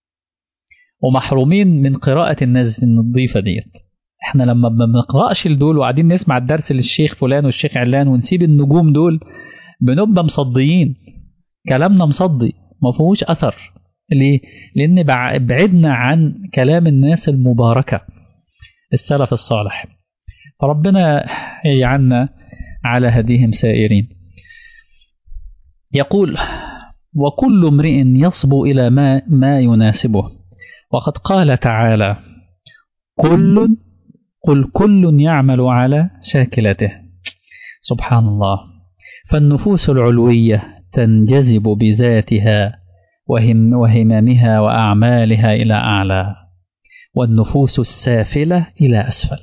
ومحرومين من قراءة الناس النظيفة ديت احنا لما ما بنقرأش لدول وقاعدين نسمع الدرس للشيخ فلان والشيخ علان ونسيب النجوم دول بنبقى مصديين كلامنا مصدي ما فيهوش اثر ليه؟ لان بعدنا عن كلام الناس المباركة السلف الصالح فربنا يعنا على هديهم سائرين يقول وكل امرئ يصبو إلى ما, ما يناسبه وقد قال تعالى كل قل كل يعمل على شاكلته سبحان الله فالنفوس العلوية تنجذب بذاتها وهم وهمامها وأعمالها إلى أعلى والنفوس السافلة إلى أسفل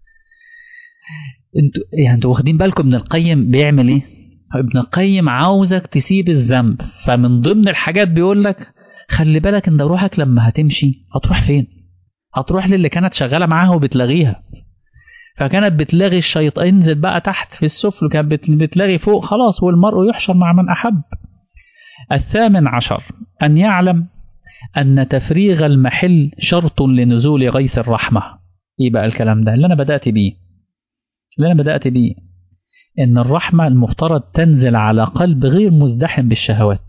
انتوا يعني انتوا واخدين بالكم ابن القيم بيعمل ايه؟ ابن القيم عاوزك تسيب الذنب فمن ضمن الحاجات بيقول لك خلي بالك ان روحك لما هتمشي هتروح فين؟ هتروح للي كانت شغاله معاها وبتلاغيها فكانت بتلاغي الشيطان انزل بقى تحت في السفل كانت بتلاغي فوق خلاص والمرء يحشر مع من احب الثامن عشر ان يعلم ان تفريغ المحل شرط لنزول غيث الرحمه ايه بقى الكلام ده اللي انا بدات بيه اللي أنا بدأت بيه إن الرحمة المفترض تنزل على قلب غير مزدحم بالشهوات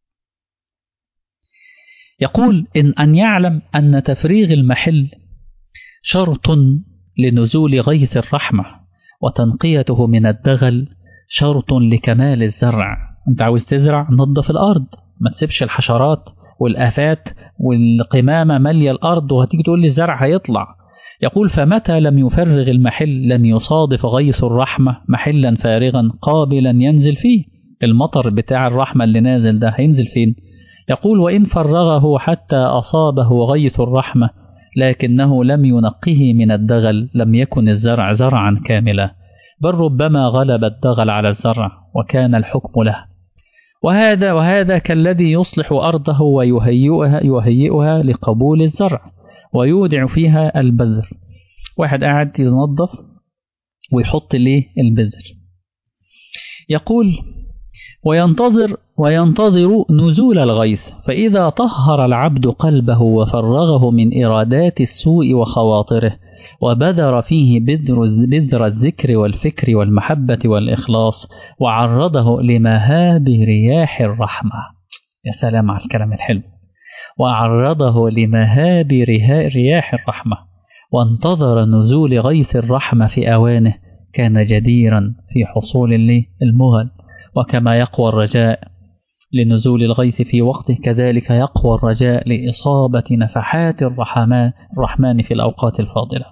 يقول إن أن يعلم أن تفريغ المحل شرط لنزول غيث الرحمة وتنقيته من الدغل شرط لكمال الزرع أنت عاوز تزرع نظف الأرض ما تسيبش الحشرات والآفات والقمامة مالية الأرض وهتيجي تقول لي الزرع هيطلع يقول فمتى لم يفرغ المحل لم يصادف غيث الرحمة محلا فارغا قابلا ينزل فيه المطر بتاع الرحمة اللي نازل ده هينزل فين يقول وإن فرغه حتى أصابه غيث الرحمة لكنه لم ينقه من الدغل لم يكن الزرع زرعا كاملا بل ربما غلب الدغل على الزرع وكان الحكم له وهذا وهذا كالذي يصلح أرضه ويهيئها يهيئها لقبول الزرع ويودع فيها البذر واحد قاعد ينظف ويحط ليه البذر يقول وينتظر وينتظر نزول الغيث فإذا طهر العبد قلبه وفرغه من إرادات السوء وخواطره وبذر فيه بذر, بذر الذكر والفكر والمحبة والإخلاص وعرضه لمهاب رياح الرحمة يا سلام على الكلام الحلو وعرضه لمهاب رياح الرحمة وانتظر نزول غيث الرحمة في أوانه كان جديرا في حصول المغل وكما يقوى الرجاء لنزول الغيث في وقته كذلك يقوى الرجاء لإصابة نفحات الرحمن في الأوقات الفاضلة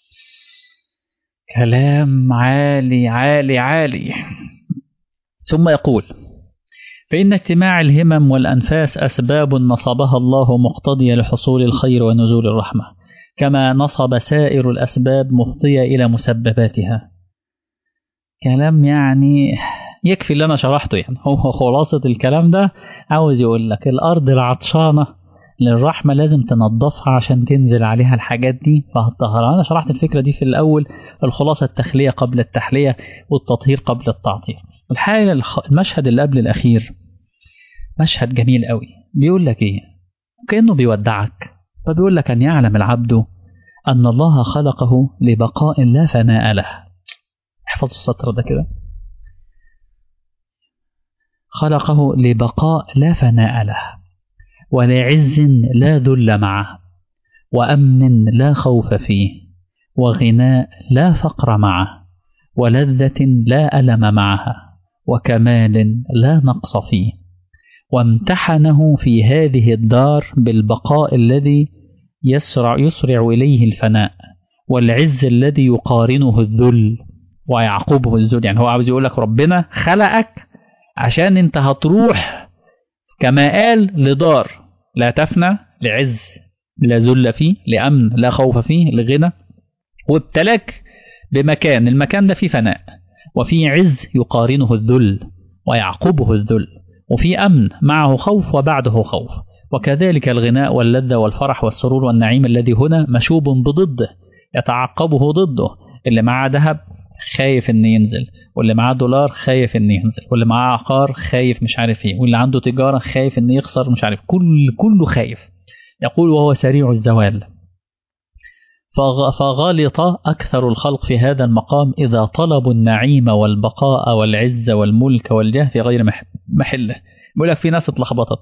كلام عالي عالي عالي ثم يقول فإن اجتماع الهمم والأنفاس أسباب نصبها الله مقتضية لحصول الخير ونزول الرحمة كما نصب سائر الأسباب مفضية إلى مسبباتها كلام يعني يكفي اللي أنا شرحته يعني هو خلاصة الكلام ده عاوز يقول لك الأرض العطشانة للرحمة لازم تنظفها عشان تنزل عليها الحاجات دي فهتطهرها أنا شرحت الفكرة دي في الأول الخلاصة التخلية قبل التحلية والتطهير قبل التعطير الحاجة المشهد اللي قبل الأخير مشهد جميل قوي بيقول لك إيه كأنه بيودعك فبيقول لك أن يعلم العبد أن الله خلقه لبقاء لا فناء له احفظوا السطر ده كده خلقه لبقاء لا فناء له ولعز لا ذل معه وأمن لا خوف فيه وغناء لا فقر معه ولذة لا ألم معها وكمال لا نقص فيه وامتحنه في هذه الدار بالبقاء الذي يسرع, يسرع إليه الفناء والعز الذي يقارنه الذل ويعقبه الذل يعني هو عاوز يقول لك ربنا خلقك عشان انت هتروح كما قال لدار لا تفنى لعز لا ذل فيه لأمن لا خوف فيه لغنى وابتلاك بمكان المكان ده فيه فناء وفي عز يقارنه الذل ويعقبه الذل وفي أمن معه خوف وبعده خوف وكذلك الغناء واللذة والفرح والسرور والنعيم الذي هنا مشوب بضده يتعقبه ضده اللي معاه ذهب خايف ان ينزل واللي معاه دولار خايف ان ينزل واللي معاه عقار خايف مش عارف ايه واللي عنده تجارة خايف ان يخسر مش عارف كل كله خايف يقول وهو سريع الزوال فغلط أكثر الخلق في هذا المقام إذا طلبوا النعيم والبقاء والعز والملك والجاه في غير محله بيقول لك في ناس اتلخبطت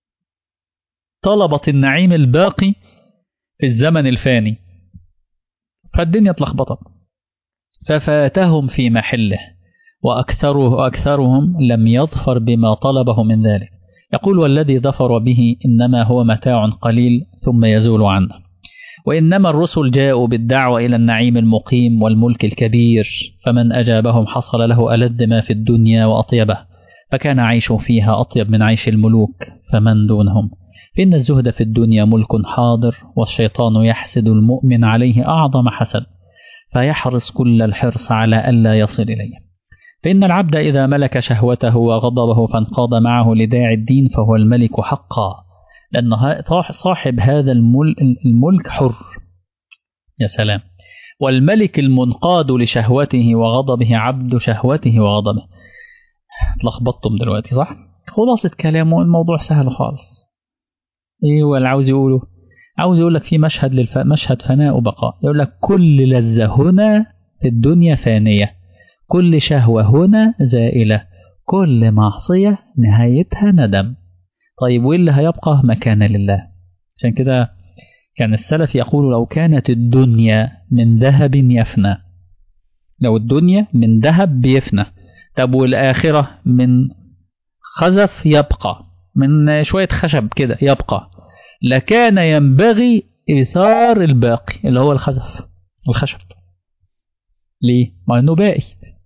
طلبت النعيم الباقي في الزمن الفاني فالدنيا اتلخبطت ففاتهم في محله وأكثره وأكثرهم لم يظفر بما طلبه من ذلك يقول والذي ظفر به إنما هو متاع قليل ثم يزول عنه وإنما الرسل جاءوا بالدعوة إلى النعيم المقيم والملك الكبير فمن أجابهم حصل له ألذ ما في الدنيا وأطيبه فكان عيشه فيها أطيب من عيش الملوك فمن دونهم فإن الزهد في الدنيا ملك حاضر والشيطان يحسد المؤمن عليه أعظم حسد فيحرص كل الحرص على ألا يصل إليه فإن العبد إذا ملك شهوته وغضبه فانقاد معه لداعي الدين فهو الملك حقا لأن صاحب هذا الملك حر يا سلام والملك المنقاد لشهوته وغضبه عبد شهوته وغضبه اتلخبطتم دلوقتي صح خلاصة كلامه الموضوع سهل خالص ايه اللي عاوز يقوله عاوز يقول لك في مشهد للف... مشهد فناء وبقاء يقول لك كل لذة هنا في الدنيا فانية كل شهوة هنا زائلة كل معصية نهايتها ندم طيب وايه اللي هيبقى مكان لله عشان كده كان السلف يقول لو كانت الدنيا من ذهب يفنى لو الدنيا من ذهب بيفنى طب والآخرة من خزف يبقى من شوية خشب كده يبقى لكان ينبغي إيثار الباقي اللي هو الخزف الخشب ليه؟ ما إنه باقي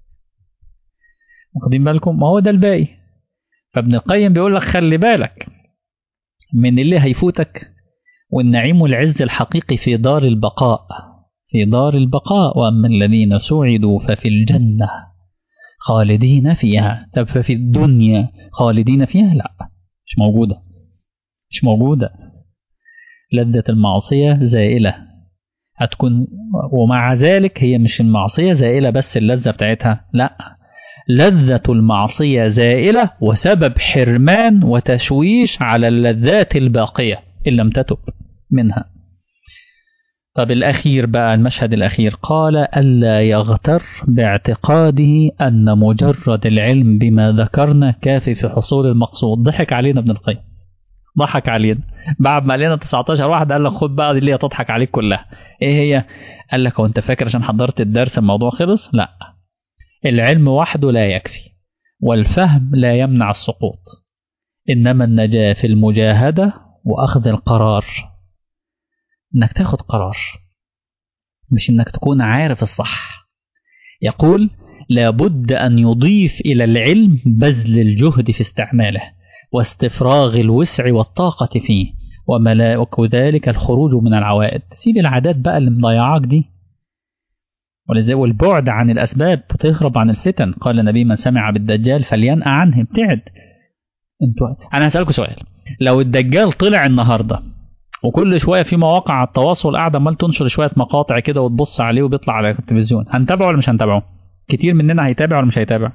واخدين بالكم؟ ما هو ده الباقي فابن القيم بيقول لك خلي بالك من اللي هيفوتك والنعيم والعز الحقيقي في دار البقاء في دار البقاء وأما الذين سعدوا ففي الجنة خالدين فيها طب ففي الدنيا خالدين فيها لا مش موجودة مش موجودة لذة المعصية زائلة هتكون ومع ذلك هي مش المعصية زائلة بس اللذة بتاعتها لا لذة المعصية زائلة وسبب حرمان وتشويش على اللذات الباقية إن لم تتب منها طب الأخير بقى المشهد الأخير قال ألا يغتر باعتقاده أن مجرد العلم بما ذكرنا كافي في حصول المقصود ضحك علينا ابن القيم ضحك علينا بعد ما علينا 19 واحد قال لك خد بقى دي اللي هي تضحك عليك كلها ايه هي قال لك هو انت فاكر عشان حضرت الدرس الموضوع خلص لا العلم وحده لا يكفي والفهم لا يمنع السقوط انما النجاه في المجاهده واخذ القرار انك تاخد قرار مش انك تكون عارف الصح يقول لابد ان يضيف الى العلم بذل الجهد في استعماله واستفراغ الوسع والطاقة فيه وملاك ذلك الخروج من العوائد سيب العادات بقى اللي مضيعاك دي والبعد عن الأسباب وتهرب عن الفتن قال النبي من سمع بالدجال فلينأى عنه ابتعد انتوا انا هسألكم سؤال لو الدجال طلع النهارده وكل شويه في مواقع على التواصل قاعده عمال تنشر شويه مقاطع كده وتبص عليه وبيطلع على التلفزيون هنتابعه ولا مش هنتابعه؟ كتير مننا هيتابع ولا مش هيتابع؟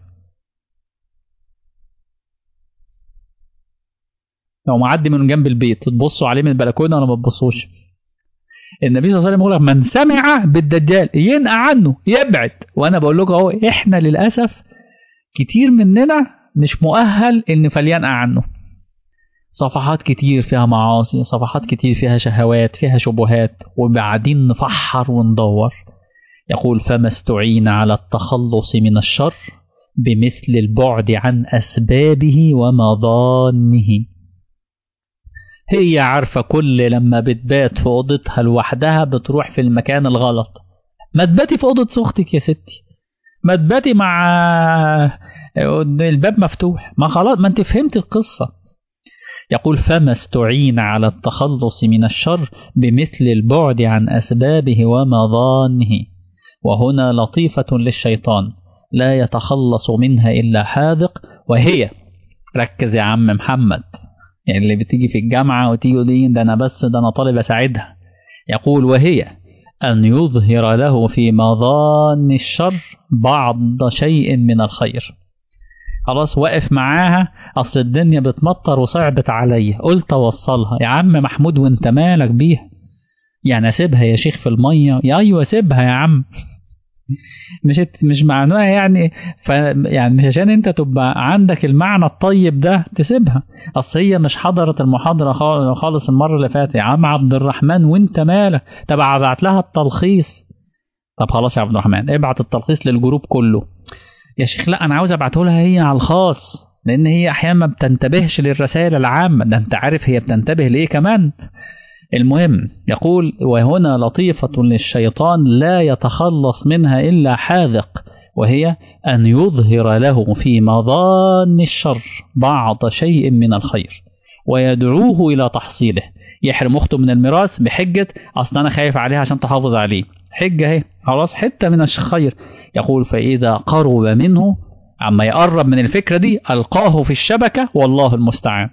لو معدي من جنب البيت تبصوا عليه من البلكونه ولا ما تبصوش؟ النبي صلى الله عليه وسلم يقول لك من سمع بالدجال ينأى عنه يبعد وانا بقول لكم اهو احنا للاسف كتير مننا مش مؤهل ان فلينأى عنه صفحات كتير فيها معاصي صفحات كتير فيها شهوات فيها شبهات وبعدين نفحر وندور يقول فما استعين على التخلص من الشر بمثل البعد عن أسبابه ومظانه هي عارفة كل لما بتبات في أوضتها لوحدها بتروح في المكان الغلط ما تباتي في أوضة أختك يا ستي ما تباتي مع الباب مفتوح ما خلاص ما انت فهمت القصه يقول فما استعين على التخلص من الشر بمثل البعد عن أسبابه ومظانه وهنا لطيفة للشيطان لا يتخلص منها إلا حاذق وهي ركز يا عم محمد يعني اللي بتيجي في الجامعة وتيجي دي ده أنا بس ده أنا طالب أساعدها يقول وهي أن يظهر له في مظان الشر بعض شيء من الخير خلاص واقف معاها اصل الدنيا بتمطر وصعبت عليا قلت اوصلها يا عم محمود وانت مالك بيها يعني اسيبها يا شيخ في الميه يا ايوه سيبها يا عم مش مش معناها يعني ف يعني مش عشان انت تبقى عندك المعنى الطيب ده تسيبها اصل هي مش حضرت المحاضره خالص المره اللي فاتت يا عم عبد الرحمن وانت مالك طب ابعت لها التلخيص طب خلاص يا عبد الرحمن ابعت التلخيص للجروب كله يا شيخ لا انا عاوز ابعته لها هي على الخاص لان هي احيانا ما بتنتبهش للرسائل العامه ده انت عارف هي بتنتبه لايه كمان المهم يقول وهنا لطيفة للشيطان لا يتخلص منها إلا حاذق وهي أن يظهر له في مظان الشر بعض شيء من الخير ويدعوه إلى تحصيله يحرم أخته من الميراث بحجة أصل أنا خايف عليها عشان تحافظ عليه حجة اهي خلاص حتة من الخير يقول فإذا قرب منه عما يقرب من الفكرة دي ألقاه في الشبكة والله المستعان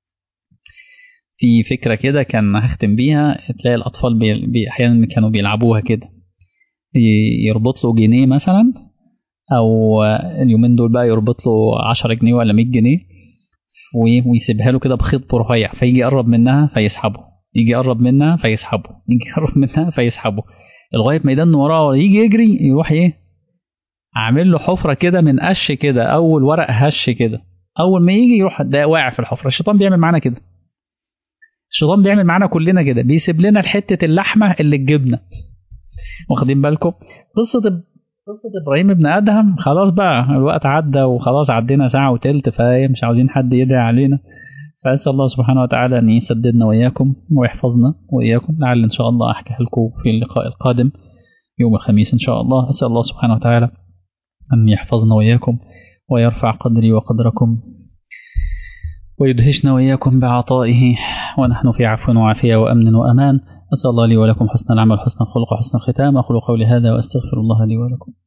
في فكرة كده كان هختم بيها تلاقي الأطفال بي... بي... أحيانا كانوا بيلعبوها كده يربط له جنيه مثلا أو اليومين دول بقى يربط له 10 جنيه ولا 100 جنيه ويسيبها له كده بخيط رفيع فيجي يقرب منها فيسحبه يجي يقرب منها فيسحبه يجي يقرب منها فيسحبه لغايه ما يدن وراه يجي يجري يروح ايه عامل له حفره كده من قش كده اول ورق هش كده اول ما يجي يروح ده واقع في الحفره الشيطان بيعمل معانا كده الشيطان بيعمل معانا كلنا كده بيسيب لنا حته اللحمه اللي الجبنه واخدين بالكم قصه قصه ابراهيم ابن ادهم خلاص بقى الوقت عدى وخلاص عدينا ساعه وتلت فمش عاوزين حد يدعي علينا فأسأل الله سبحانه وتعالى أن يسددنا وإياكم ويحفظنا وإياكم لعل إن شاء الله أحكي لكم في اللقاء القادم يوم الخميس إن شاء الله أسأل الله سبحانه وتعالى أن يحفظنا وإياكم ويرفع قدري وقدركم ويدهشنا وإياكم بعطائه ونحن في عفو وعافية وأمن وأمان أسأل الله لي ولكم حسن العمل حسن الخلق وحسن الختام أقول قولي هذا وأستغفر الله لي ولكم